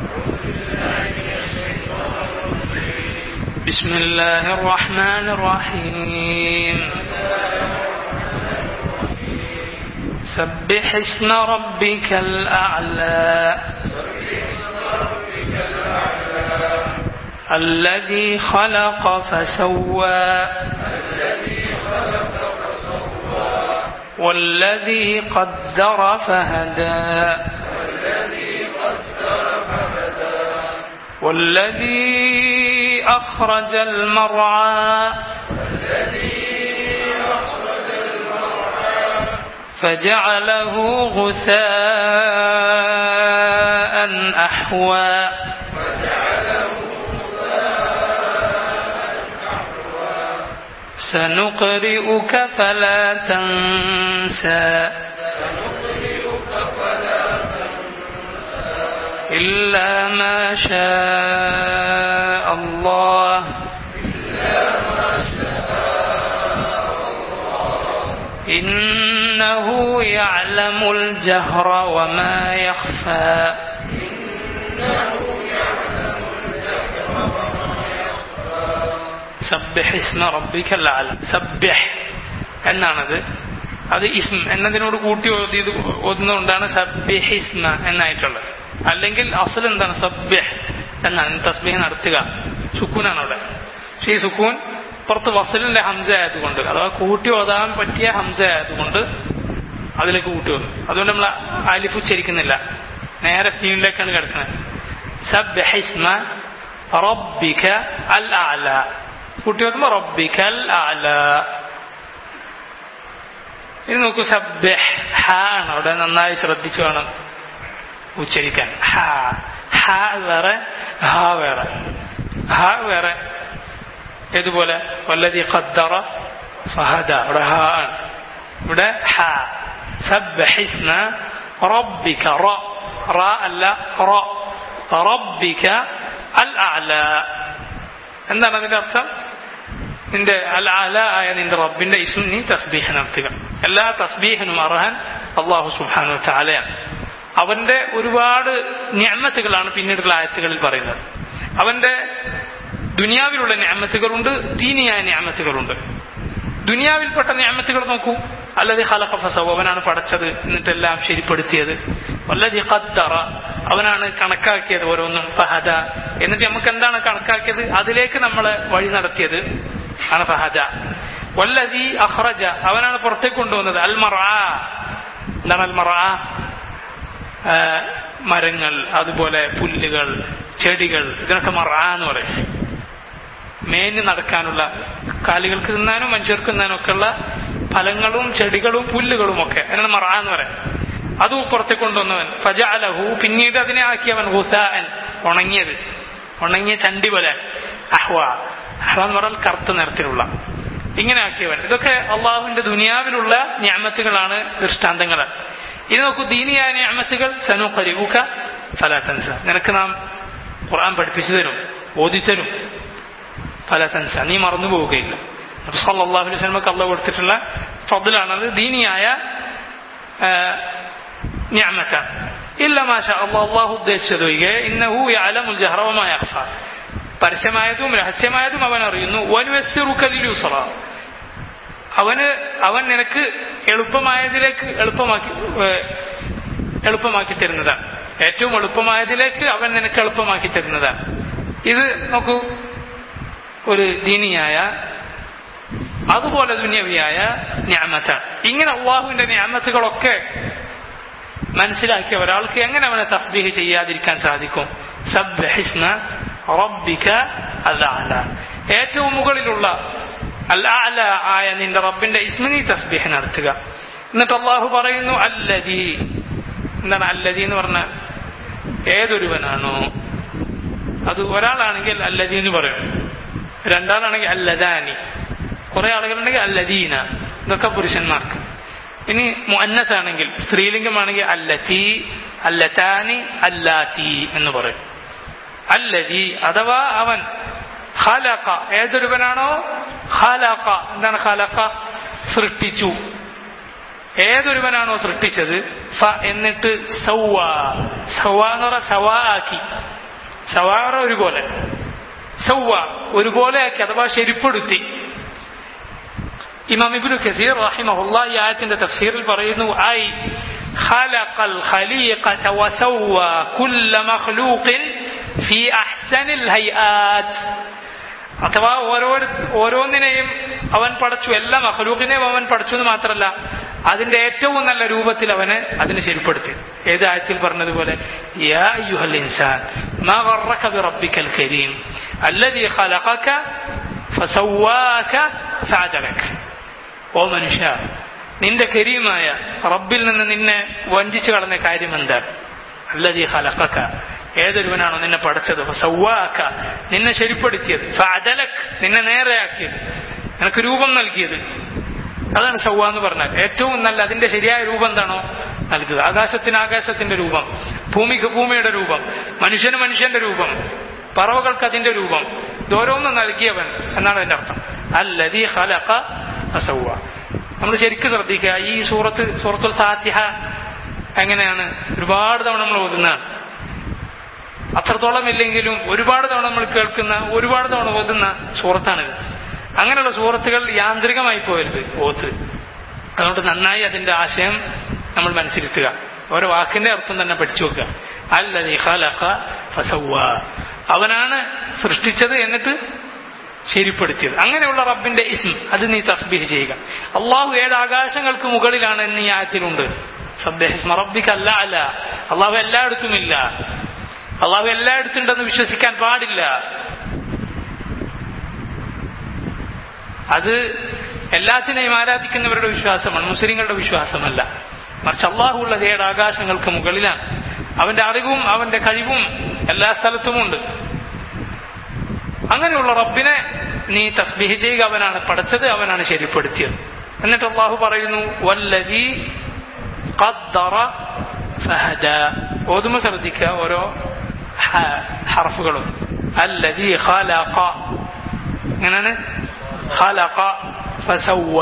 بسم الله الرحمن الرحيم سبح اسم ربك الأعلى الذي خلق فسوى والذي قدر فهدى والذي أخرج المرعى فجعله غثاء أحوى سنقرئك فلا تنسى إلا ما شاء الله إنه يعلم الجهر وما يخفى സബ്ബിഹ് ഇസ്മ റബ്ബിക്കൽ അഅല സബ്ബിഹ് എന്നാണത് അത് ഇസ്മ എന്നതിനോട് കൂട്ടി ഓതിയത് ഓതുന്നതുകൊണ്ടാണ് സബ്ബിഹ് ഇസ്മ എന്നായിട്ടുള്ളത് അല്ലെങ്കിൽ അസൽ എന്താണ് സബ്ബിഹ് എന്നാണ് തസ്ബീഹ് നടത്തുക സുക്കൂനാണ് അവിടെ പക്ഷേ ഈ സുക്കൂൻ പുറത്ത് വസലിന്റെ ഹംസ ആയതുകൊണ്ട് അഥവാ കൂട്ടി ഓതാൻ പറ്റിയ ഹംസ ആയതുകൊണ്ട് അതിലേക്ക് കൂട്ടി വന്നു അതുകൊണ്ട് നമ്മൾ അലിഫ് ഉച്ചരിക്കുന്നില്ല നേരെ സീനിലേക്കാണ് കിടക്കുന്നത് സബ്ബിഹ് ഇസ്മ റബ്ബിക അൽ അഅല കൂട്ടി നോക്കുമ്പോ റബ്ബിക്കൽ അല ഇനി നോക്കൂ സബ്ബിഹ് ഹ ആണ് അവിടെ നന്നായി ശ്രദ്ധിച്ചു വേണം ഉച്ചരിക്കാൻ ഹ ഹ വേറെ ഹ വേറെ ഹ വേറെ ഏതുപോലെ വല്ലതി ഖദ്ദറ ഫഹദ അവിടെ ഹ ആണ് ഇവിടെ ഹ സബ്ബിഹ് റബ്ബിക റ റ അല്ല റ റബ്ബിക അൽ അഅല എന്താണ് അതിന്റെ അർത്ഥം നിന്റെ അൽ അല ആയ നിന്റെ റബ്ബിന്റെ ഇസ്മ നീ തസ്ബീഹ നടത്തുക എല്ലാ തസ്ബീഹിനും അർഹാൻ അള്ളാഹു സുബ്ഹാനഹു തആലയാണ് അവന്റെ ഒരുപാട് ഞാമത്തുകളാണ് പിന്നീടുള്ള ആയത്തുകളിൽ പറയുന്നത് അവന്റെ ദുനിയാവിലുള്ള ഞാമത്തുകളുണ്ട് ദീനിയായ ഞാമത്തുകളുണ്ട് ദുനിയാവിൽപ്പെട്ട ഞാമത്തുകൾ നോക്കൂ അല്ലതി ഖലഖ ഫസവ അവനാണ് പടച്ചത് എന്നിട്ടെല്ലാം ശരിപ്പെടുത്തിയത് വല്ലതി ഖദ്ദറ അവനാണ് കണക്കാക്കിയത് ഓരോന്നും ഫഹദ എന്നിട്ട് നമുക്ക് എന്താണ് കണക്കാക്കിയത് അതിലേക്ക് നമ്മളെ വഴി നടത്തിയത് ആണ് ഫഹദ വല്ലതി അഖ്റജ അവനാണ് പുറത്തേക്ക് കൊണ്ടുവന്നത് അൽ മറാ എന്താണ് അൽ മറാ മരങ്ങൾ അതുപോലെ പുല്ലുകൾ ചെടികൾ ഇതിനൊക്കെ മറാ എന്ന് പറയും മേഞ്ഞ് നടക്കാനുള്ള കാലുകൾക്ക് തിന്നാനും മനുഷ്യർക്ക് തിന്നാനും ഒക്കെയുള്ള ഫലങ്ങളും ചെടികളും പുല്ലുകളും ഒക്കെ അതിനാണ് മറ എന്ന് പറയാം അത് പുറത്തേക്ക് കൊണ്ടുവന്നവൻ ഫജാലഹു പിന്നീട് അതിനെ ആക്കിയവൻ ഹുസാൻ ഉണങ്ങിയത് ഉണങ്ങിയ ചണ്ടി പോലെ അഹ്വ അഹ്വ എന്ന് പറഞ്ഞാൽ കറുത്ത നിറത്തിലുള്ള ഇങ്ങനെ ആക്കിയവൻ ഇതൊക്കെ അള്ളാഹുവിന്റെ ദുനിയാവിലുള്ള ഞാമത്തുകളാണ് ദൃഷ്ടാന്തങ്ങൾ ഇത് നോക്കൂ ദീനിയായ ഞാമത്തുകൾ സനു കരിവുക ഫലാത്തൻസ നിനക്ക് നാം ഖുർആൻ പഠിപ്പിച്ചു തരും ഓദിത്തരും ഫലതൻസ നീ മറന്നു പോവുകയില്ല സല്ലാഹു അലൈഹി സ്വലമക്ക് അള്ള കൊടുത്തിട്ടുള്ള ഫضലാണത് ദീനിയായ ഞാമത്ത ഇല്ല മാഷ അള്ളാഹ് അള്ളാഹു ഉദ്ദേശിച്ചത് ഒഴികെ ഇന്നഹു യഅലമുൽ ജഹ്റ വമാ യഖ്ഫ പരസ്യമായതും രഹസ്യമായതും അവൻ അറിയുന്നു വനുവസ്സിറുക ലിൽയുസ്റ അവന് അവൻ നിനക്ക് എളുപ്പമായതിലേക്ക് എളുപ്പമാക്കി എളുപ്പമാക്കി തരുന്നതാണ് ഏറ്റവും എളുപ്പമായതിലേക്ക് അവൻ നിനക്ക് എളുപ്പമാക്കി തരുന്നതാണ് ഇത് നോക്കൂ ഒരു ദീനിയായ അതുപോലെ ദുന്യവിയായ ഞാമത്താണ് ഇങ്ങനെ അള്ളാഹുവിന്റെ ഞാമത്തുകളൊക്കെ മനസ്സിലാക്കിയ ഒരാൾക്ക് എങ്ങനെ അവനെ തസ്ബീഹ് ചെയ്യാതിരിക്കാൻ സാധിക്കും സബ്ഹിസ്ന റബ്ബിക അല്ലാല ഏറ്റവും മുകളിലുള്ള അല്ലാല ആയ നിന്റെ റബ്ബിന്റെ ഇസ്മിനി തസ്ബീഹ് നടത്തുക എന്നിട്ട് അള്ളാഹു പറയുന്നു അല്ലതി എന്താണ് അല്ലതി എന്ന് പറഞ്ഞ ഏതൊരുവനാണോ അത് ഒരാളാണെങ്കിൽ അല്ലതി എന്ന് പറയും രണ്ടാളാണെങ്കിൽ അല്ലദാനി കുറെ ആളുകളുണ്ടെങ്കിൽ അല്ലദീന ഇതൊക്കെ പുരുഷന്മാർക്ക് ഇനി മുന്നത്താണെങ്കിൽ സ്ത്രീലിംഗമാണെങ്കിൽ അല്ലത്തി അല്ലത്താനി അല്ലാത്തി എന്ന് പറയും അല്ലതി അഥവാ അവൻ ഖലഖ ഏതൊരുവനാണോ ഖലഖ എന്താണ് ഖലഖ സൃഷ്ടിച്ചു ഏതൊരുവനാണോ സൃഷ്ടിച്ചത് ഫ എന്നിട്ട് സൗവ സൗവ എന്ന് പറഞ്ഞ സവാ ആക്കി സവാറ ഒരുപോലെ സൗവ ഒരുപോലെ ആക്കി അഥവാ ശരിപ്പെടുത്തി ഇമാം ഇബ്നു കസീർ റഹിമഹുല്ല ഈ ആയത്തിന്റെ തഫ്സീറിൽ പറയുന്നു ഐ خلق الخليقة وسوى كل مخلوق في أحسن الهيئات അഥവാ ഓരോ ഓരോന്നിനെയും അവൻ പടച്ചു എല്ലാ മഹലൂക്കിനെയും അവൻ പടച്ചു എന്ന് മാത്രമല്ല അതിന്റെ ഏറ്റവും നല്ല രൂപത്തിൽ അവനെ അതിന് ശരിപ്പെടുത്തി ഏത് ആയത്തിൽ പറഞ്ഞതുപോലെ യാ അയ്യുഹൽ ഇൻസാൻ മാ ഗറക ബിറബ്ബിക്കൽ കരീം അല്ലദീ ഖലഖക ഫസവ്വാക ഫഅദലക ഓ മനുഷ്യ നിന്റെ കരീമായ റബ്ബിൽ നിന്ന് നിന്നെ വഞ്ചിച്ചു കളഞ്ഞ കാര്യം എന്താണ് അല്ലദീ ഖലഖക ഏതൊരുവനാണോ നിന്നെ പഠിച്ചത് സൗവാക്ക നിന്നെ ശരിപ്പെടുത്തിയത് ഫഅദലക് നിന്നെ നേരെയാക്കിയത് നിനക്ക് രൂപം നൽകിയത് അതാണ് സൗവ എന്ന് പറഞ്ഞാൽ ഏറ്റവും നല്ല അതിന്റെ ശരിയായ രൂപം എന്താണോ നൽകുക ആകാശത്തിന് ആകാശത്തിന്റെ രൂപം ഭൂമിക്ക് ഭൂമിയുടെ രൂപം മനുഷ്യന് മനുഷ്യന്റെ രൂപം പറവകൾക്ക് അതിന്റെ രൂപം ഇതോരോന്നും നൽകിയവൻ എന്നാണ് അതിന്റെ അർത്ഥം അല്ലദീ ഖലഖ ഫസവ്വ നമ്മൾ ശരിക്കും ശ്രദ്ധിക്കുക ഈ സൂറത്ത് സൂറത്തുൽ ഫാത്തിഹ എങ്ങനെയാണ് ഒരുപാട് തവണ നമ്മൾ ഓതുന്നതാണ് അത്രത്തോളം ഇല്ലെങ്കിലും ഒരുപാട് തവണ നമ്മൾ കേൾക്കുന്ന ഒരുപാട് തവണ ഓതുന്ന സൂറത്താണിത് അങ്ങനെയുള്ള സൂറത്തുകൾ യാന്ത്രികമായി പോകരുത് ഓത്ത് അതുകൊണ്ട് നന്നായി അതിന്റെ ആശയം നമ്മൾ മനസ്സിരുത്തുക ഓരോ വാക്കിന്റെ അർത്ഥം തന്നെ പഠിച്ചു വെക്കുക അല്ലതി ഖലഖ ഫസവ്വ അവനാണ് സൃഷ്ടിച്ചത് എന്നിട്ട് ശരിപ്പെടുത്തിയത് അങ്ങനെയുള്ള റബ്ബിന്റെ ഇസ്ം അത് നീ തസ്ബീഹ് ചെയ്യുക അള്ളാഹു ഏഴ് ആകാശങ്ങൾക്ക് മുകളിലാണ് എന്ന് ഈ ആയത്തിലുണ്ട് സബ്ബഹിസ്മ റബ്ബിക്ക് അല്ല അല്ല അള്ളാഹു എല്ലായിടത്തുമില്ല അള്ളാഹു എല്ലായിടത്തുണ്ടെന്ന് വിശ്വസിക്കാൻ പാടില്ല അത് എല്ലാത്തിനെയും ആരാധിക്കുന്നവരുടെ വിശ്വാസമാണ് മുസ്ലിങ്ങളുടെ വിശ്വാസമല്ല മറിച്ച് അള്ളാഹു ഉള്ളത് ഏഴ് ആകാശങ്ങൾക്ക് മുകളിലാണ് അവന്റെ അറിവും അവന്റെ കഴിവും എല്ലാ സ്ഥലത്തുമുണ്ട് അങ്ങനെയുള്ള റബ്ബിനെ നീ തസ്ബീഹ് ചെയ്യുക അവനാണ് പഠിച്ചത് അവനാണ് ശരിപ്പെടുത്തിയത് എന്നിട്ട് അള്ളാഹു പറയുന്നു വല്ലതി ഖദ്ദറ ഫഹദ ഓതുമ ശ്രദ്ധിക്കുക ഓരോ ഹർഫുകളും അല്ലതി ഖലഖ എങ്ങനെയാണ് ഖലഖ ഫസവ്വ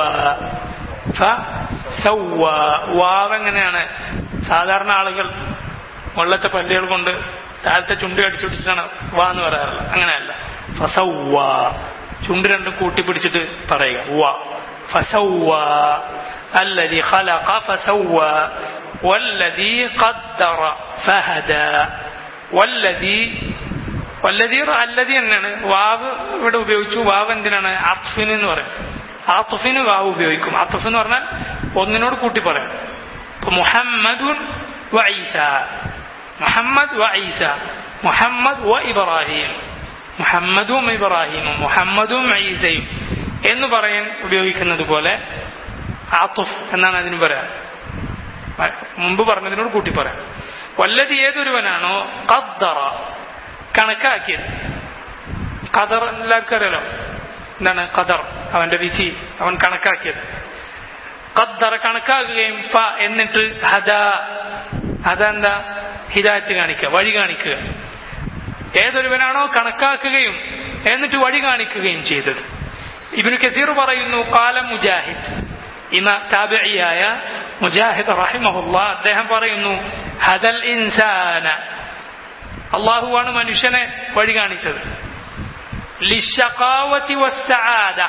ഫസവ്വ വാവ് എങ്ങനെയാണ് സാധാരണ ആളുകൾ മുള്ളത്തെ പല്ലുകൾ കൊണ്ട് താഴത്തെ ചുണ്ട് കടിച്ചു പിടിച്ചിട്ടാണ് വാ എന്ന് പറയാറുള്ളത് അങ്ങനെയല്ല ഫസവ്വ ചുണ്ട് രണ്ടും കൂട്ടിപ്പിടിച്ചിട്ട് പറയുക വ ഫസവ്വ الذي خلق فسوى والذي قدر فهدى والذي വല്ലതി അല്ലതി എന്നാണ് വാവ് ഇവിടെ ഉപയോഗിച്ചു വാവ് എന്തിനാണ് അത്ഫിന് എന്ന് പറയും ആത്തുഫിന് വാവ് ഉപയോഗിക്കും അത്തുഫ് എന്ന് പറഞ്ഞാൽ ഒന്നിനോട് കൂട്ടി പറയാം ഇപ്പൊ മുഹമ്മദുൻ വ ഈസ മുഹമ്മദ് വ ഈസ മുഹമ്മദ് വ ഇബ്രാഹിം മുഹമ്മദും ഇബ്രാഹിമും മുഹമ്മദും ഈസയും എന്ന് പറയാൻ ഉപയോഗിക്കുന്നത് പോലെ ആത്തുഫ് എന്നാണ് അതിന് പറയാം മുമ്പ് പറഞ്ഞതിനോട് കൂട്ടി പറയാം വല്ലതി ഏതൊരുവനാണോ ഖദ്ദറ കണക്കാക്കിയത് ഖദർ എല്ലാവർക്കും അറിയാലോ എന്താണ് ഖദർ അവന്റെ വിധി അവൻ കണക്കാക്കിയത് ഖദ്ദറ കണക്കാക്കുകയും ഫ എന്നിട്ട് ഹദ ഹദ എന്താ ഹിദായത്ത് കാണിക്കുക വഴി കാണിക്കുക ഏതൊരുവനാണോ കണക്കാക്കുകയും എന്നിട്ട് വഴി കാണിക്കുകയും ചെയ്തത് ഇബിനു കസീർ പറയുന്നു കാലം മുജാഹിദ് ഇമ താബിയായ മുജാഹിദ് റഹിമഹുല്ല അദ്ദേഹം പറയുന്നു ഹദൽ ഇൻസാന അള്ളാഹുവാണ് മനുഷ്യനെ വഴി കാണിച്ചത് ലിഷഖാവത്തി വസ്സആദ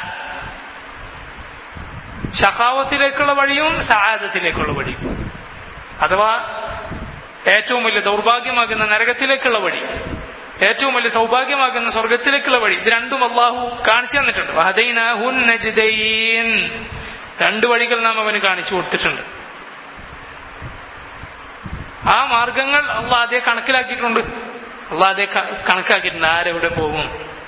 ഷഖാവത്തിലേക്കുള്ള വഴിയും സആദത്തിലേക്കുള്ള വഴിയും അഥവാ ഏറ്റവും വലിയ ദൗർഭാഗ്യമാകുന്ന നരകത്തിലേക്കുള്ള വഴി ഏറ്റവും വലിയ സൗഭാഗ്യമാകുന്ന സ്വർഗത്തിലേക്കുള്ള വഴി ഇത് രണ്ടും അള്ളാഹു കാണിച്ചു തന്നിട്ടുണ്ട് വഹദൈനാഹുൻ നജ്ദൈൻ രണ്ട് വഴികൾ നാം അവന് കാണിച്ചു കൊടുത്തിട്ടുണ്ട് ആ മാർഗങ്ങൾ അള്ളാഹ് അതേ കണക്കിലാക്കിയിട്ടുണ്ട് അള്ളാഹ് അതേ കണക്കാക്കിയിട്ടുണ്ട് ആരെവിടെ പോകും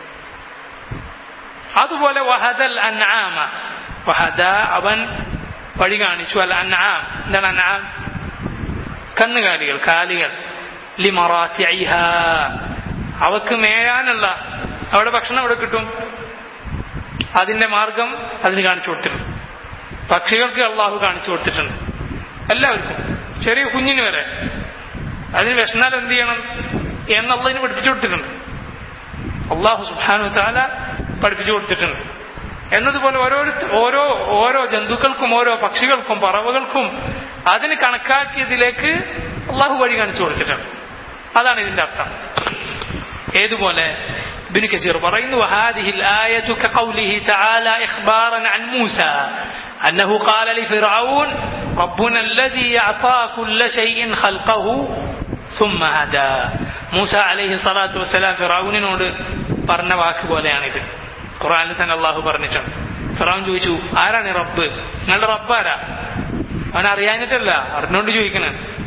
അതുപോലെ വഹദൽ അൻആമ വഹദ അവൻ വഴി കാണിച്ചു അൽ അൻആം എന്താണ് അൻആം കന്നുകാലികൾ കാലികൾ ലിമറാത്തിഅഹ അവക്ക് മേയാനുള്ള അവിടെ ഭക്ഷണം എവിടെ കിട്ടും അതിന്റെ മാർഗം അതിന് കാണിച്ചു കൊടുത്തിട്ടുണ്ട് പക്ഷികൾക്ക് അള്ളാഹു കാണിച്ചു കൊടുത്തിട്ടുണ്ട് എല്ലാവർക്കും ചെറിയ കുഞ്ഞിന് വരെ അതിന് വിഷന്നാൽ എന്ത് ചെയ്യണം എന്നുള്ളതിന് പഠിപ്പിച്ചു കൊടുത്തിട്ടുണ്ട് അള്ളാഹു സുബാനു താല പഠിപ്പിച്ചു കൊടുത്തിട്ടുണ്ട് എന്നതുപോലെ ഓരോ ഓരോ ഓരോ ജന്തുക്കൾക്കും ഓരോ പക്ഷികൾക്കും പറവകൾക്കും അതിന് കണക്കാക്കിയതിലേക്ക് അള്ളാഹു വഴി കാണിച്ചു കൊടുത്തിട്ടുണ്ട് അതാണ് ഇതിന്റെ അർത്ഥം ഏതുപോലെ ابن كثير പറയുന്നു وهذه الآية كقوله تعالى إخبارا عن موسى أنه قال لفرعون ربنا الذي أعطى كل شيء خلقه ثم هدى മൂസ അലൈഹി സ്വലാത്തു വസ്സലാം ഫിറാവുനോട് പറഞ്ഞ വാക്ക് പോലെയാണിത് ഖുറാനിൽ തന്നെ അള്ളാഹു പറഞ്ഞിട്ടുണ്ട് ഫിറാവുൻ ചോദിച്ചു ആരാണ് ഈ റബ്ബ് നിങ്ങളുടെ റബ്ബ് ആരാ അവൻ അറിയാഞ്ഞിട്ടല്ല അറിഞ്ഞോണ്ട് ചോദിക്കണ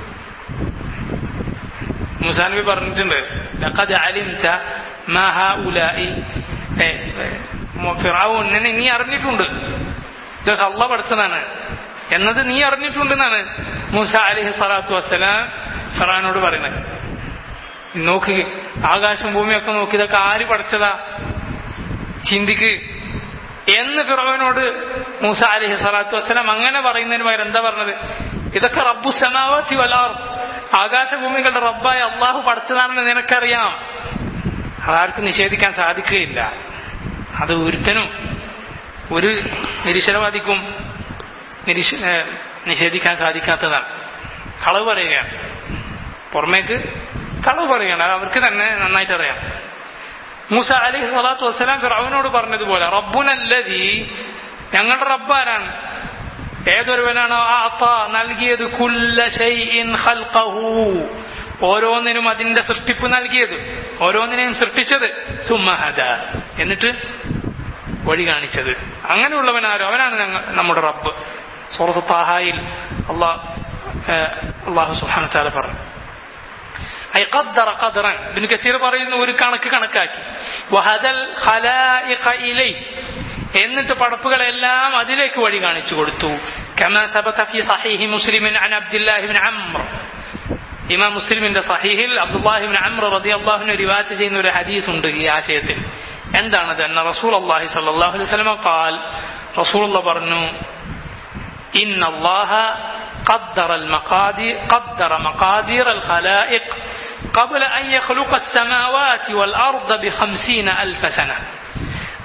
മൂസാ നബി പറഞ്ഞിട്ടുണ്ട് ലഖദ് അലിംത മാ ഹൗലായി ഫിറാവുൻ നിന്നെ നീ അറിഞ്ഞിട്ടുണ്ട് ഇതൊക്കെ അള്ള പഠിച്ചതാണ് എന്നത് നീ അറിഞ്ഞിട്ടുണ്ടെന്നാണ് മൂസ അലഹി സ്വലാത്തു വസ്സലാം ഫിറാനോട് പറയുന്നത് നോക്ക് ആകാശം ഭൂമിയൊക്കെ നോക്കി ഇതൊക്കെ ആര് പഠിച്ചതാ ചിന്തിക്ക് എന്ന് ഫിറോവിനോട് മൂസ അലഹി സ്വലാത്തു വസ്സലാം അങ്ങനെ പറയുന്നതിന് പകരം എന്താ പറഞ്ഞത് ഇതൊക്കെ റബ്ബു സമാവാസി വലാർ ആകാശഭൂമികളുടെ റബ്ബായ അള്ളാഹു പഠിച്ചതാണെന്ന് നിനക്കറിയാം അതാർക്കും നിഷേധിക്കാൻ സാധിക്കുകയില്ല അത് ഒരുത്തനും ഒരു നിരീശ്വരവാദിക്കും നിരീശ നിഷേധിക്കാൻ സാധിക്കാത്തതാണ് കളവ് പറയുകയാണ് പുറമേക്ക് കളവ് പറയുകയാണ് അത് അവർക്ക് തന്നെ നന്നായിട്ട് അറിയാം മൂസ അലൈഹി സ്വലാത്തു വസ്സലാം ഫിറൌനോട് പറഞ്ഞതുപോലെ റബ്ബുനല്ലതി ഞങ്ങളുടെ റബ്ബാരാണ് ഏതൊരുവനാണോ ആത്ത നൽകിയത് കുല്ല ഷൈഇൻ ഖൽഖഹു ഓരോന്നിനും അതിന്റെ സൃഷ്ടിപ്പ് നൽകിയത് ഓരോന്നിനെയും സൃഷ്ടിച്ചത് സുമ്മഹദ എന്നിട്ട് വഴി കാണിച്ചത് അങ്ങനെയുള്ളവനാരോ അവനാണ് ഞങ്ങൾ നമ്മുടെ റബ്ബ് സൂറത്ത് താഹായിൽ അള്ളാഹ് അള്ളാഹു സുഹാന താല പറഞ്ഞു ഐ ഖദ്ദറ ഖദ്റൻ ഇബ്നു കസീർ പറയുന്ന ഒരു കണക്ക് കണക്കാക്കി വഹദൽ ഖലായിഖ ഇലൈ എന്നിട്ട് പടപ്പുകളെല്ലാം അതിലേക്ക് വഴി കാണിച്ചു കൊടുത്തു കമാ സബത ഫി സഹീഹി മുസ്ലിമിൻ അൻ അബ്ദുല്ലാഹി ബിൻ അംർ ഇമാം മുസ്ലിമിന്റെ സഹീഹിൽ അബ്ദുല്ലാഹി ബിൻ അംർ റളിയല്ലാഹു അൻഹു റിവായത്ത് ചെയ്യുന്ന ഒരു ഹദീസ് ഉണ്ട് ഈ ആശയത്തിൽ എന്താണത് എന്ന റസൂൽ അള്ളാഹി സല്ലല്ലാഹു അലൈഹി വസല്ലം ഖാൽ റസൂൽ പറഞ്ഞു إن الله قدر المقادير قدر مقادير الخلائق قبل أن يخلق السماوات والأرض بخمسين ألف سنة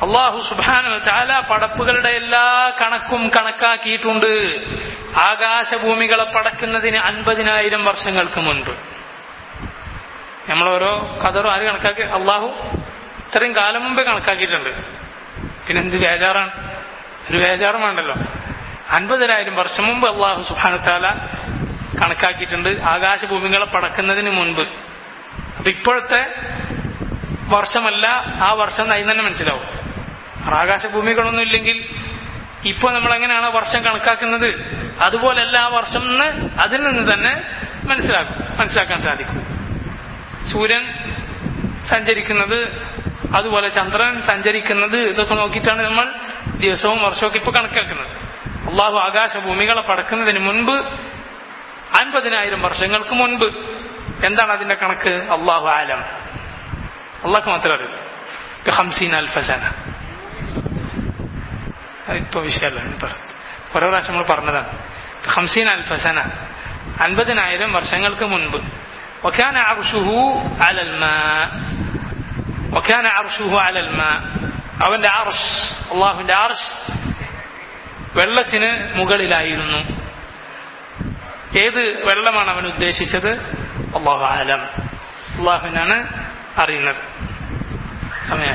അള്ളാഹു സുബാന താല പടപ്പുകളുടെ എല്ലാ കണക്കും കണക്കാക്കിയിട്ടുണ്ട് ആകാശഭൂമികളെ പടക്കുന്നതിന് അൻപതിനായിരം വർഷങ്ങൾക്ക് മുൻപ് നമ്മൾ ഓരോ കഥറും ആര് കണക്കാക്കി അള്ളാഹു ഇത്രയും കാലം മുമ്പേ കണക്കാക്കിയിട്ടുണ്ട് പിന്നെ എന്ത് ബേജാറാണ് ഒരു ബേജാറും വേണ്ടല്ലോ അൻപതിനായിരം വർഷം മുമ്പ് അള്ളാഹു സുബാനത്താല കണക്കാക്കിയിട്ടുണ്ട് ആകാശഭൂമികളെ പടക്കുന്നതിന് മുൻപ് അപ്പൊ ഇപ്പോഴത്തെ വർഷമല്ല ആ വർഷം അതിന് തന്നെ മനസ്സിലാവും ആകാശഭൂമികളൊന്നും ഇല്ലെങ്കിൽ ഇപ്പൊ നമ്മൾ എങ്ങനെയാണ് വർഷം കണക്കാക്കുന്നത് അതുപോലല്ല ആ വർഷം എന്ന് അതിൽ നിന്ന് തന്നെ മനസ്സിലാക്കും മനസ്സിലാക്കാൻ സാധിക്കും സൂര്യൻ സഞ്ചരിക്കുന്നത് അതുപോലെ ചന്ദ്രൻ സഞ്ചരിക്കുന്നത് ഇതൊക്കെ നോക്കിയിട്ടാണ് നമ്മൾ ദിവസവും വർഷമൊക്കെ ഇപ്പൊ കണക്കാക്കുന്നത് അള്ളാഹു ആകാശഭൂമികളെ പടക്കുന്നതിന് മുൻപ് അൻപതിനായിരം വർഷങ്ങൾക്ക് മുൻപ് എന്താണ് അതിന്റെ കണക്ക് അള്ളാഹു ആലം അള്ളാഹ് മാത്രം അറിയും ഹംസീൻ അൽഫസന ഇപ്പൊ വിഷയമല്ല കുറെ പ്രാവശ്യം നമ്മൾ പറഞ്ഞതാണ് ഹംസീൻ അൽഫസന അൻപതിനായിരം വർഷങ്ങൾക്ക് മുൻപ് وكان عرشه على الماء وكان عرشه على الماء അവന്റെ അർഷ് അള്ളാഹുവിന്റെ അർഷ് വെള്ളത്തിന് മുകളിലായിരുന്നു ഏത് വെള്ളമാണ് അവൻ ഉദ്ദേശിച്ചത് അള്ളാഹു ആലം അള്ളാഹുവിനാണ് അറിയുന്നത് സമയം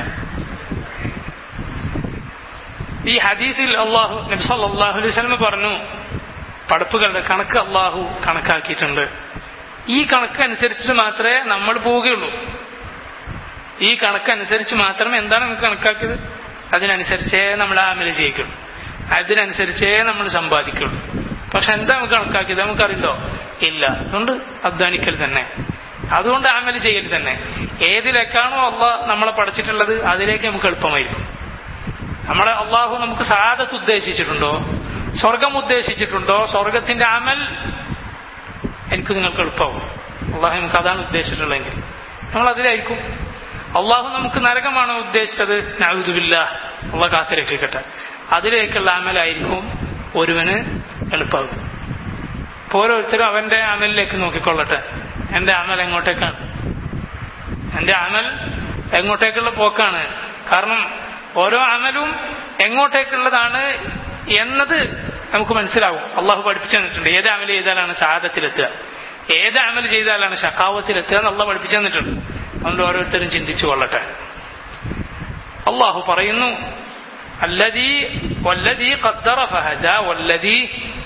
ഈ ഹദീസിൽ അള്ളാഹു നബ്സൽ അള്ളാഹു അലൈഹി സ്വലമ പറഞ്ഞു പടപ്പുകളുടെ കണക്ക് അള്ളാഹു കണക്കാക്കിയിട്ടുണ്ട് ഈ കണക്ക് അനുസരിച്ചിട്ട് മാത്രമേ നമ്മൾ പോവുകയുള്ളൂ ഈ കണക്ക് അനുസരിച്ച് മാത്രമേ എന്താണ് നമുക്ക് കണക്കാക്കിയത് അതിനനുസരിച്ചേ നമ്മൾ ആമല ചെയ്യിക്കുള്ളൂ അതിനനുസരിച്ചേ നമ്മൾ സമ്പാദിക്കുള്ളൂ പക്ഷെ എന്താ നമുക്ക് കണക്കാക്കിയത് നമുക്കറിയണ്ടോ ഇല്ല അതുകൊണ്ട് അധ്വാനിക്കൽ തന്നെ അതുകൊണ്ട് ആമൽ ചെയ്യൽ തന്നെ ഏതിലേക്കാണോ അള്ളാഹ് നമ്മളെ പഠിച്ചിട്ടുള്ളത് അതിലേക്ക് നമുക്ക് എളുപ്പമായിരിക്കും നമ്മളെ അള്ളാഹു നമുക്ക് സാധത്ത് ഉദ്ദേശിച്ചിട്ടുണ്ടോ സ്വർഗം ഉദ്ദേശിച്ചിട്ടുണ്ടോ സ്വർഗത്തിന്റെ അമൽ എനിക്ക് നിങ്ങൾക്ക് എളുപ്പമാവും അള്ളാഹു നമുക്ക് അതാണ് ഉദ്ദേശിച്ചിട്ടുള്ളതെങ്കിൽ നമ്മൾ അതിലായിരിക്കും അള്ളാഹു നമുക്ക് നരകമാണോ ഉദ്ദേശിച്ചത് നഴുതുമില്ല അള്ളാഹ് കാത്തു രക്ഷിക്കട്ടെ അതിലേക്കുള്ള അമലായിരിക്കും ഒരുവന് എളുപ്പമാകും ഓരോരുത്തരും അവന്റെ അമലിലേക്ക് നോക്കിക്കൊള്ളട്ടെ എന്റെ അമൽ എങ്ങോട്ടേക്കാണ് എന്റെ അമൽ എങ്ങോട്ടേക്കുള്ള പോക്കാണ് കാരണം ഓരോ അമലും എങ്ങോട്ടേക്കുള്ളതാണ് എന്നത് നമുക്ക് മനസ്സിലാവും അള്ളാഹു പഠിപ്പിച്ചു തന്നിട്ടുണ്ട് ഏത് അമൽ ചെയ്താലാണ് സാധത്തിലെത്തുക ഏത് അമൽ ചെയ്താലാണ് ഷക്കാവത്തിലെത്തുക എന്ന് അള്ളാഹ് പഠിപ്പിച്ചു തന്നിട്ടുണ്ട് അതുകൊണ്ട് ഓരോരുത്തരും ചിന്തിച്ചു കൊള്ളട്ടെ അള്ളാഹു പറയുന്നു الذي والذي قدر فهدى والذي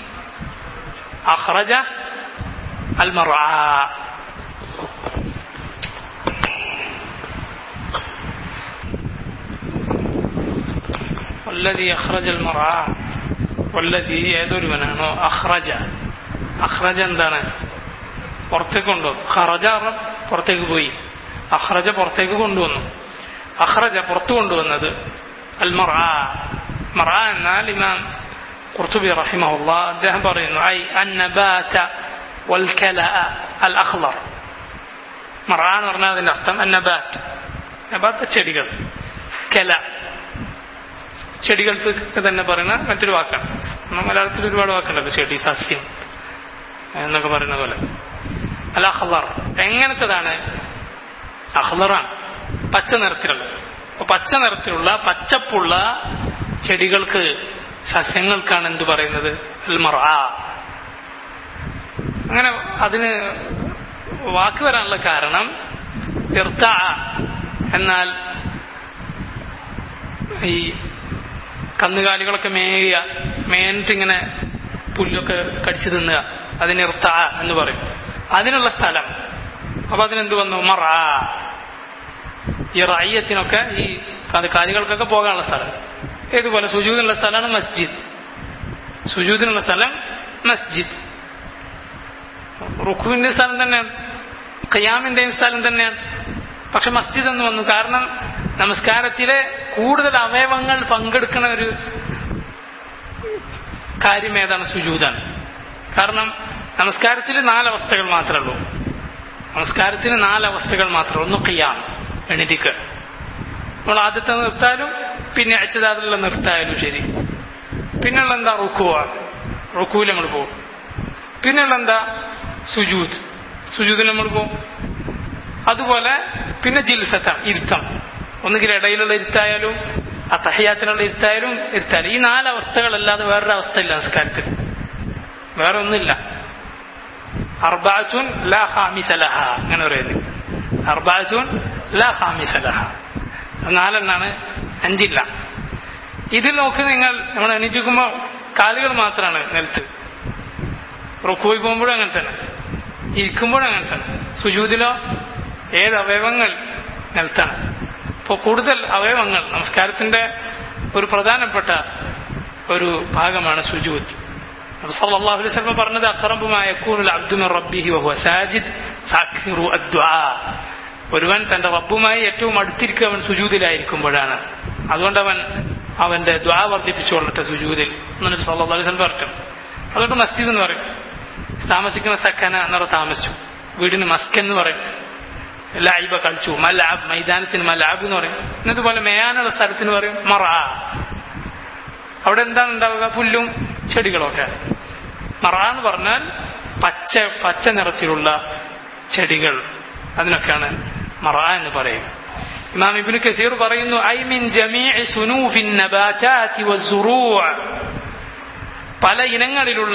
أخرج المرعى والذي أخرج المرعى والذي ഏതൊരുവനാണോ അഖ്റജ അഖ്റജ എന്താണ് പുറത്തേക്ക് കൊണ്ടുവന്നു ഖറജ പുറത്തേക്ക് പോയി അഖ്റജ പുറത്തേക്ക് കൊണ്ടുവന്നു അഖ്റജ പുറത്തു കൊണ്ടുവന്നത് അൽ മറ മറ എന്നാൽ ഇമാം ഖുർത്തുബി റഹിമഹുല്ല അദ്ദേഹം പറയുന്നു ഐ അന്നബാത വൽ കല അൽ അഖ്ലർ മറ എന്ന് പറഞ്ഞാൽ അതിന്റെ അർത്ഥം അന്നബാത്ത് നബാത്ത് ചെടികൾ കല ചെടികൾക്ക് തന്നെ പറയുന്ന മറ്റൊരു വാക്കാണ് നമ്മൾ മലയാളത്തിൽ ഒരുപാട് വാക്കുണ്ടല്ലോ ചെടി സസ്യം എന്നൊക്കെ പറയുന്ന പോലെ അല്ല അഹ്ലർ എങ്ങനത്തതാണ് അഹ്ലറാണ് പച്ച നിറത്തിലുള്ള അപ്പൊ പച്ച നിറത്തിലുള്ള പച്ചപ്പുള്ള ചെടികൾക്ക് സസ്യങ്ങൾക്കാണ് എന്ത് പറയുന്നത് അൽമറ അങ്ങനെ അതിന് വാക്ക് വരാനുള്ള കാരണം ഇർത്ത എന്നാൽ ഈ കന്നുകാലികളൊക്കെ മേയുക മേനിട്ട് ഇങ്ങനെ പുല്ലൊക്കെ കടിച്ചു തിന്നുക അതിന് ഇർത്ത എന്ന് പറയും അതിനുള്ള സ്ഥലം അപ്പൊ അതിനെന്ത് വന്നു മറ ഈ റയ്യത്തിനൊക്കെ ഈ കാലികൾക്കൊക്കെ പോകാനുള്ള സ്ഥലം ഏതുപോലെ സുജൂദിനുള്ള സ്ഥലമാണ് മസ്ജിദ് സുജൂദിനുള്ള സ്ഥലം മസ്ജിദ് റുഖുവിന്റെ സ്ഥലം തന്നെയാണ് ഖയാമിന്റെയും സ്ഥലം തന്നെയാണ് പക്ഷെ മസ്ജിദ് എന്ന് വന്നു കാരണം നമസ്കാരത്തിലെ കൂടുതൽ അവയവങ്ങൾ പങ്കെടുക്കുന്ന ഒരു കാര്യം ഏതാണ് സുജൂതാണ് കാരണം നമസ്കാരത്തിൽ നാലവസ്ഥകൾ മാത്രമേ ഉള്ളൂ നമസ്കാരത്തിന് നാലവസ്ഥകൾ മാത്രമേ ഒന്ന് ഖിയാം എണീറ്റിക്കുക നമ്മൾ ആദ്യത്തെ നിർത്താലും പിന്നെ അച്ചതാതിലുള്ള നിർത്തായാലും ശരി പിന്നെയുള്ള എന്താ റുക്കുവ റുക്കുവിൽ നമ്മൾ പോകും പിന്നെയുള്ള എന്താ സുജൂത് സുജൂതിൽ നമ്മൾ പോകും അതുപോലെ പിന്നെ ജിൽസത്താണ് ഇരുത്തം ഒന്നുകിൽ ഇടയിലുള്ള ഇരുത്തായാലും ആ തഹയ്യാത്തിനുള്ള ഇരുത്തായാലും ഇരുത്താലും ഈ നാല് അവസ്ഥകളല്ലാതെ വേറൊരു അവസ്ഥയില്ല നമസ്കാരത്തിൽ വേറെ ഒന്നുമില്ല അർബാത്തുൻ ലാ ഹാമിസലഹ അങ്ങനെ പറയുന്നത് അർബാത്തുൻ ലാ ഹാമിസലഹ നാലെണ്ണാണ് അഞ്ചില്ല ഇതിൽ നോക്കി നിങ്ങൾ നമ്മൾ എണീറ്റിരിക്കുമ്പോൾ കാലുകൾ മാത്രമാണ് നിലത്ത് റുക്കുപോയി പോകുമ്പോഴും അങ്ങനെ തന്നെ ഇരിക്കുമ്പോഴും അങ്ങനെ തന്നെ സുജൂതിലോ ഏത് അവയവങ്ങൾ നിലത്താണ് ഇപ്പോൾ കൂടുതൽ അവയവങ്ങൾ നമസ്കാരത്തിന്റെ ഒരു പ്രധാനപ്പെട്ട ഒരു ഭാഗമാണ് സുജൂദ് സല്ലല്ലാഹു അലൈഹി വസല്ലം പറഞ്ഞത് അഖറബുമായ യകൂനുൽ അബ്ദു മിൻ റബ്ബിഹി വഹുവ സാജിദ് ഫഅക്സിറു അദ്ദുആ ഒരുവൻ തന്റെ റബ്ബുമായി ഏറ്റവും അടുത്തിരിക്കുക അവൻ സുജൂദിലായിരിക്കുമ്പോഴാണ് അതുകൊണ്ട് അവൻ അവന്റെ ദ്വാ വർദ്ധിപ്പിച്ചുകൊള്ളട്ടെ സുജൂദിൽ എന്നിട്ട് സല്ലല്ലാഹു അലൈഹി വസല്ലം പറഞ്ഞു അതുകൊണ്ട് മസ്ജിദ് എന്ന് പറയും താമസിക്കുന്ന സക്കന എന്നവർ താമസിച്ചു വീടിന് മസ്കൻ എന്ന് പറയും ലായിബ കളിച്ചു മലാബ് മൈതാനത്തിന് മലാബ് എന്ന് പറയും എന്നതുപോലെ മേയാനുള്ള സ്ഥലത്തിന് പറയും മറ അവിടെ എന്താണ് ഉണ്ടാവുക പുല്ലും ചെടികളൊക്കെ മറ എന്ന് പറഞ്ഞാൽ പച്ച പച്ച നിറത്തിലുള്ള ചെടികൾ അതിനൊക്കെയാണ് മറ എന്ന് പറയും ഇമാം ഇബ്നു കസീർ പറയുന്നു ഐ മിൻ ജമീഇ സുനൂഫിൻ നബാതാതി വസ്സുറൂ' പല ഇനങ്ങളിലുള്ള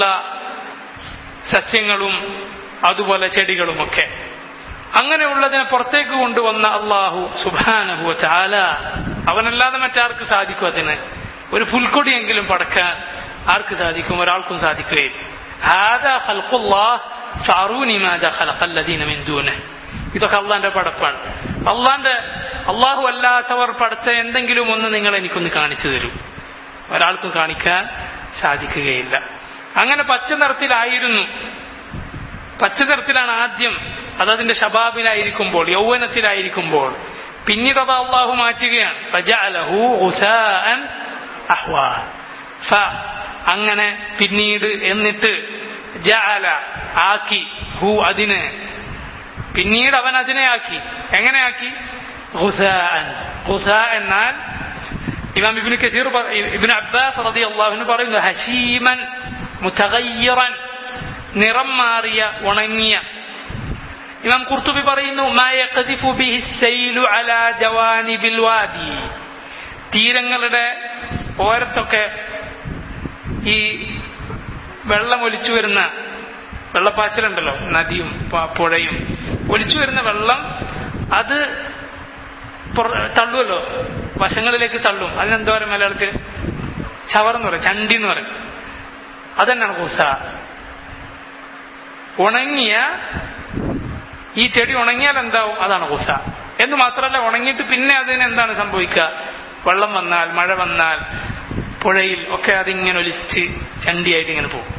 സസ്യങ്ങളും അതുപോലെ ചെടികളുമൊക്കെ അങ്ങനെയുള്ളതിനെ പുറത്തേക്ക് കൊണ്ടുവന്ന അള്ളാഹു സുബാനഹു ചാല അവനല്ലാതെ മറ്റാർക്ക് സാധിക്കും അതിന് ഒരു പുൽക്കൊടിയെങ്കിലും പടക്കാൻ ആർക്ക് സാധിക്കും ഒരാൾക്കും സാധിക്കുകയില്ല ഹാദാ ഖൽഖുല്ലാഹ് ഫഅറൂനി മാദാ ഖലഖല്ലദീന മിൻ ദൂനഹ് ഇതൊക്കെ അള്ളാന്റെ പടപ്പാണ് അള്ളാന്റെ അള്ളാഹു അല്ലാത്തവർ പടച്ച എന്തെങ്കിലും ഒന്ന് നിങ്ങൾ എനിക്കൊന്ന് കാണിച്ചു തരൂ ഒരാൾക്കും കാണിക്കാൻ സാധിക്കുകയില്ല അങ്ങനെ പച്ച നിറത്തിലായിരുന്നു പച്ച നിറത്തിലാണ് ആദ്യം അതതിന്റെ ഷബാബിലായിരിക്കുമ്പോൾ യൗവനത്തിലായിരിക്കുമ്പോൾ പിന്നീട് അത് അള്ളാഹു മാറ്റുകയാണ് ഫജഅലഹു ഗുസാഅൻ അഹ്വാ. ഫ അങ്ങനെ പിന്നീട് എന്നിട്ട് ജഅല ആക്കി ഹു അതിന് പിന്നീട് അവൻ അതിനെ ആക്കി എങ്ങനെയാക്കി ഗുസാഅൻ ഗുസാ എന്നാൽ ഇമാം ഇബ്നു കസീർ പറ- ഇബ്നു അബ്ബാസ് റളിയല്ലാഹു അൻഹു പറയുന്നു ഹശീമൻ മുതഗയ്യിറൻ നിറം മാറിയ ഉണങ്ങിയ ഇമാം കുർത്തുബി പറയുന്നു മാ യഖദിഫു ബിഹി സൈലു അലാ ജവാനിബിൽ വാദി തീരങ്ങളുടെ ഓരത്തൊക്കെ ഈ വെള്ളം ഒലിച്ചു വരുന്ന വെള്ളപ്പാച്ചിലുണ്ടല്ലോ നദിയും പ- പുഴയും ഒലിച്ചു വരുന്ന വെള്ളം അത് പുറ- തള്ളുമല്ലോ വശങ്ങളിലേക്ക് തള്ളും അതിനെന്താ പറയും മലയാളത്തിൽ ചവർ എന്ന് പറയും ചണ്ടി എന്ന് പറയും അതന്നെയാണ് കൂസ ഉണങ്ങിയ ഈ ചെടി ഉണങ്ങിയാൽ എന്താവും അതാണ് കൂസ എന്ന് മാത്രമല്ല ഉണങ്ങിയിട്ട് പിന്നെ അതിന് എന്താണ് സംഭവിക്കുക വെള്ളം വന്നാൽ മഴ വന്നാൽ പുഴയിൽ ഒക്കെ അതിങ്ങനെ ഒലിച്ച് ചണ്ടിയായിട്ട് ഇങ്ങനെ പോകും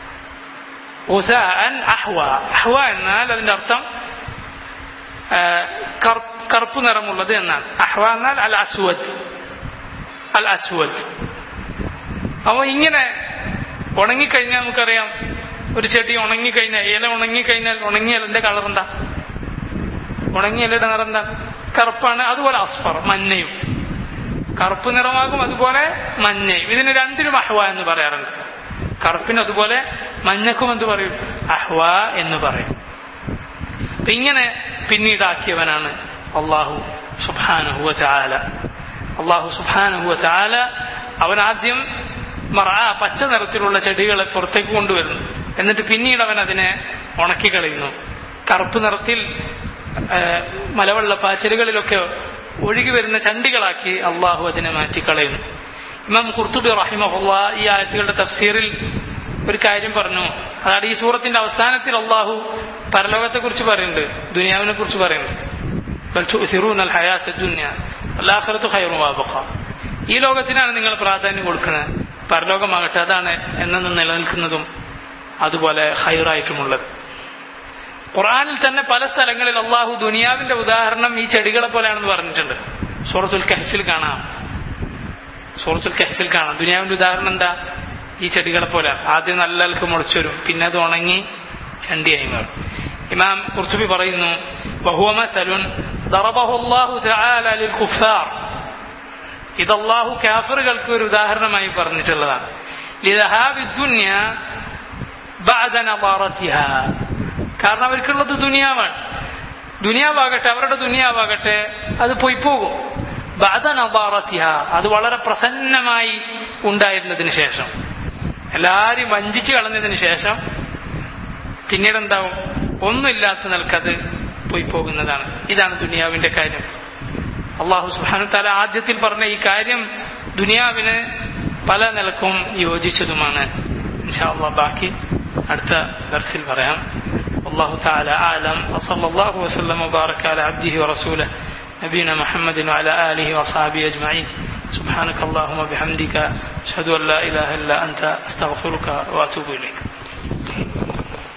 ഉസാൻ അഹ്വ അഹ്വ എന്നാൽ അതിന്റെ അർത്ഥം ആ, കറു- കറുപ്പ് നിറമുള്ളത് എന്നാണ് അഹ്വ എന്നാൽ അൽ അസ്വദ് അൽ അസ്വദ് അപ്പൊ ഇങ്ങനെ ഉണങ്ങിക്കഴിഞ്ഞാൽ നമുക്കറിയാം ഒരു ചെടി ഉണങ്ങിക്കഴിഞ്ഞാൽ ഇല ഉണങ്ങിക്കഴിഞ്ഞാൽ ഉണങ്ങിയ ഇലന്റെ കളർ എന്താ ഉണങ്ങിയ ഇലയുടെ നിറം എന്താ കറുപ്പാണ് അതുപോലെ അസ്ഫർ മഞ്ഞയും കറുപ്പ് നിറമാകും അതുപോലെ മഞ്ഞയും ഇതിന് രണ്ടിനും അഹ്വ എന്ന് പറയാറുണ്ട് കറുപ്പിന് അതുപോലെ മഞ്ഞക്കും എന്ത് പറയും അഹ്വ എന്ന് പറയും അപ്പൊ ഇങ്ങനെ പിന്നീടാക്കിയവനാണ് അള്ളാഹു സുബാനുഹുവ ചാല അള്ളാഹു സുബാനുഹുവ ചാല അവൻ ആദ്യം മറ പച്ച നിറത്തിലുള്ള ചെടികളെ പുറത്തേക്ക് കൊണ്ടുവരുന്നു എന്നിട്ട് പിന്നീട് അവൻ അതിനെ ഉണക്കി കളയുന്നു കറുപ്പ് നിറത്തിൽ ആ, മലവെള്ള പാച്ചലുകളിലൊക്കെ ഒഴുകി വരുന്ന ചണ്ടികളാക്കി അള്ളാഹു അതിനെ മാറ്റിക്കളയുന്നു ഇമാം കുർത്തുബി റഹിമഹുള്ള ഈ ആയത്തുകളുടെ തഫ്സീറിൽ ഒരു കാര്യം പറഞ്ഞു അതായത് ഈ സൂറത്തിന്റെ അവസാനത്തിൽ അള്ളാഹു പരലോകത്തെ കുറിച്ച് പറയുന്നുണ്ട് ദുനിയാവിനെ കുറിച്ച് പറയുന്നുണ്ട് ബൽ തുഅ്സിറൂന അൽ ഹയാത്ത ദുനിയ വൽ ആഖിറത്തു ഖൈറുൻ വഅബ്ഖ. ഈ ലോകത്തിനാണ് നിങ്ങൾ പ്രാധാന്യം കൊടുക്കുന്നത് പരലോകമാകട്ടെ അതാണ് എന്നും നിലനിൽക്കുന്നതും അതുപോലെ ഹൈറായിട്ടുമുള്ളത് ഖുർആനിൽ തന്നെ പല സ്ഥലങ്ങളിൽ അള്ളാഹു ദുനിയാവിന്റെ ഉദാഹരണം ഈ ചെടികളെ പോലെയാണെന്ന് പറഞ്ഞിട്ടുണ്ട് സൂറത്തുൽ കഹ്ഫിൽ കാണാം സൂറത്തുൽ കഹ്ഫിൽ കാണാം ദുനിയാവിന്റെ ഉദാഹരണം എന്താ ഈ ചെടികളെ പോലെ ആദ്യം നല്ല അൽക്ക് മുളച്ചു വരും പിന്നെ അത് ഉണങ്ങി ചണ്ടിയായി മാറും ഇമാം കുർത്തുബി പറയുന്നു വഹുവ മസലുൻ ضربه الله تعالى للكفار ഇത് അള്ളാഹു കാഫറുകൾക്ക് ഒരു ഉദാഹരണമായി പറഞ്ഞിട്ടുള്ളതാണ് ലിദഹാബി ദുനിയ ബഅദ നദാറത്തിഹാ കാരണം അവർക്കുള്ളത് ദുനിയാവാണ് ദുനിയാവാകട്ടെ അവരുടെ ദുനിയാവാകട്ടെ അത് പോയി പോകും ബഅദ നദാറത്തിഹ അത് വളരെ പ്രസന്നമായി ഉണ്ടായിരുന്നതിന് ശേഷം എല്ലാവരും വഞ്ചിച്ചു കളഞ്ഞതിന് ശേഷം പിന്നീട് എന്താവും ഒന്നുമില്ലാത്ത നിൽക്കത് പോയി പോകുന്നതാണ് ഇതാണ് ദുനിയാവിന്റെ കാര്യം അള്ളാഹു സുബാനു താല ആദ്യത്തിൽ പറഞ്ഞ ഈ കാര്യം ദുനിയാവിന് പല നിലക്കും യോജിച്ചതുമാണ് ഇൻഷാല്ലാ ബാക്കി അടുത്ത ദർസിൽ പറയാം والله تعالى أعلم وصلى الله وسلم وبارك على عبده ورسوله نبينا محمد وعلى آله وصحبه أجمعين سبحانك اللهم وبحمدك أشهد أن لا إله إلا أنت أستغفرك وأتوب إليك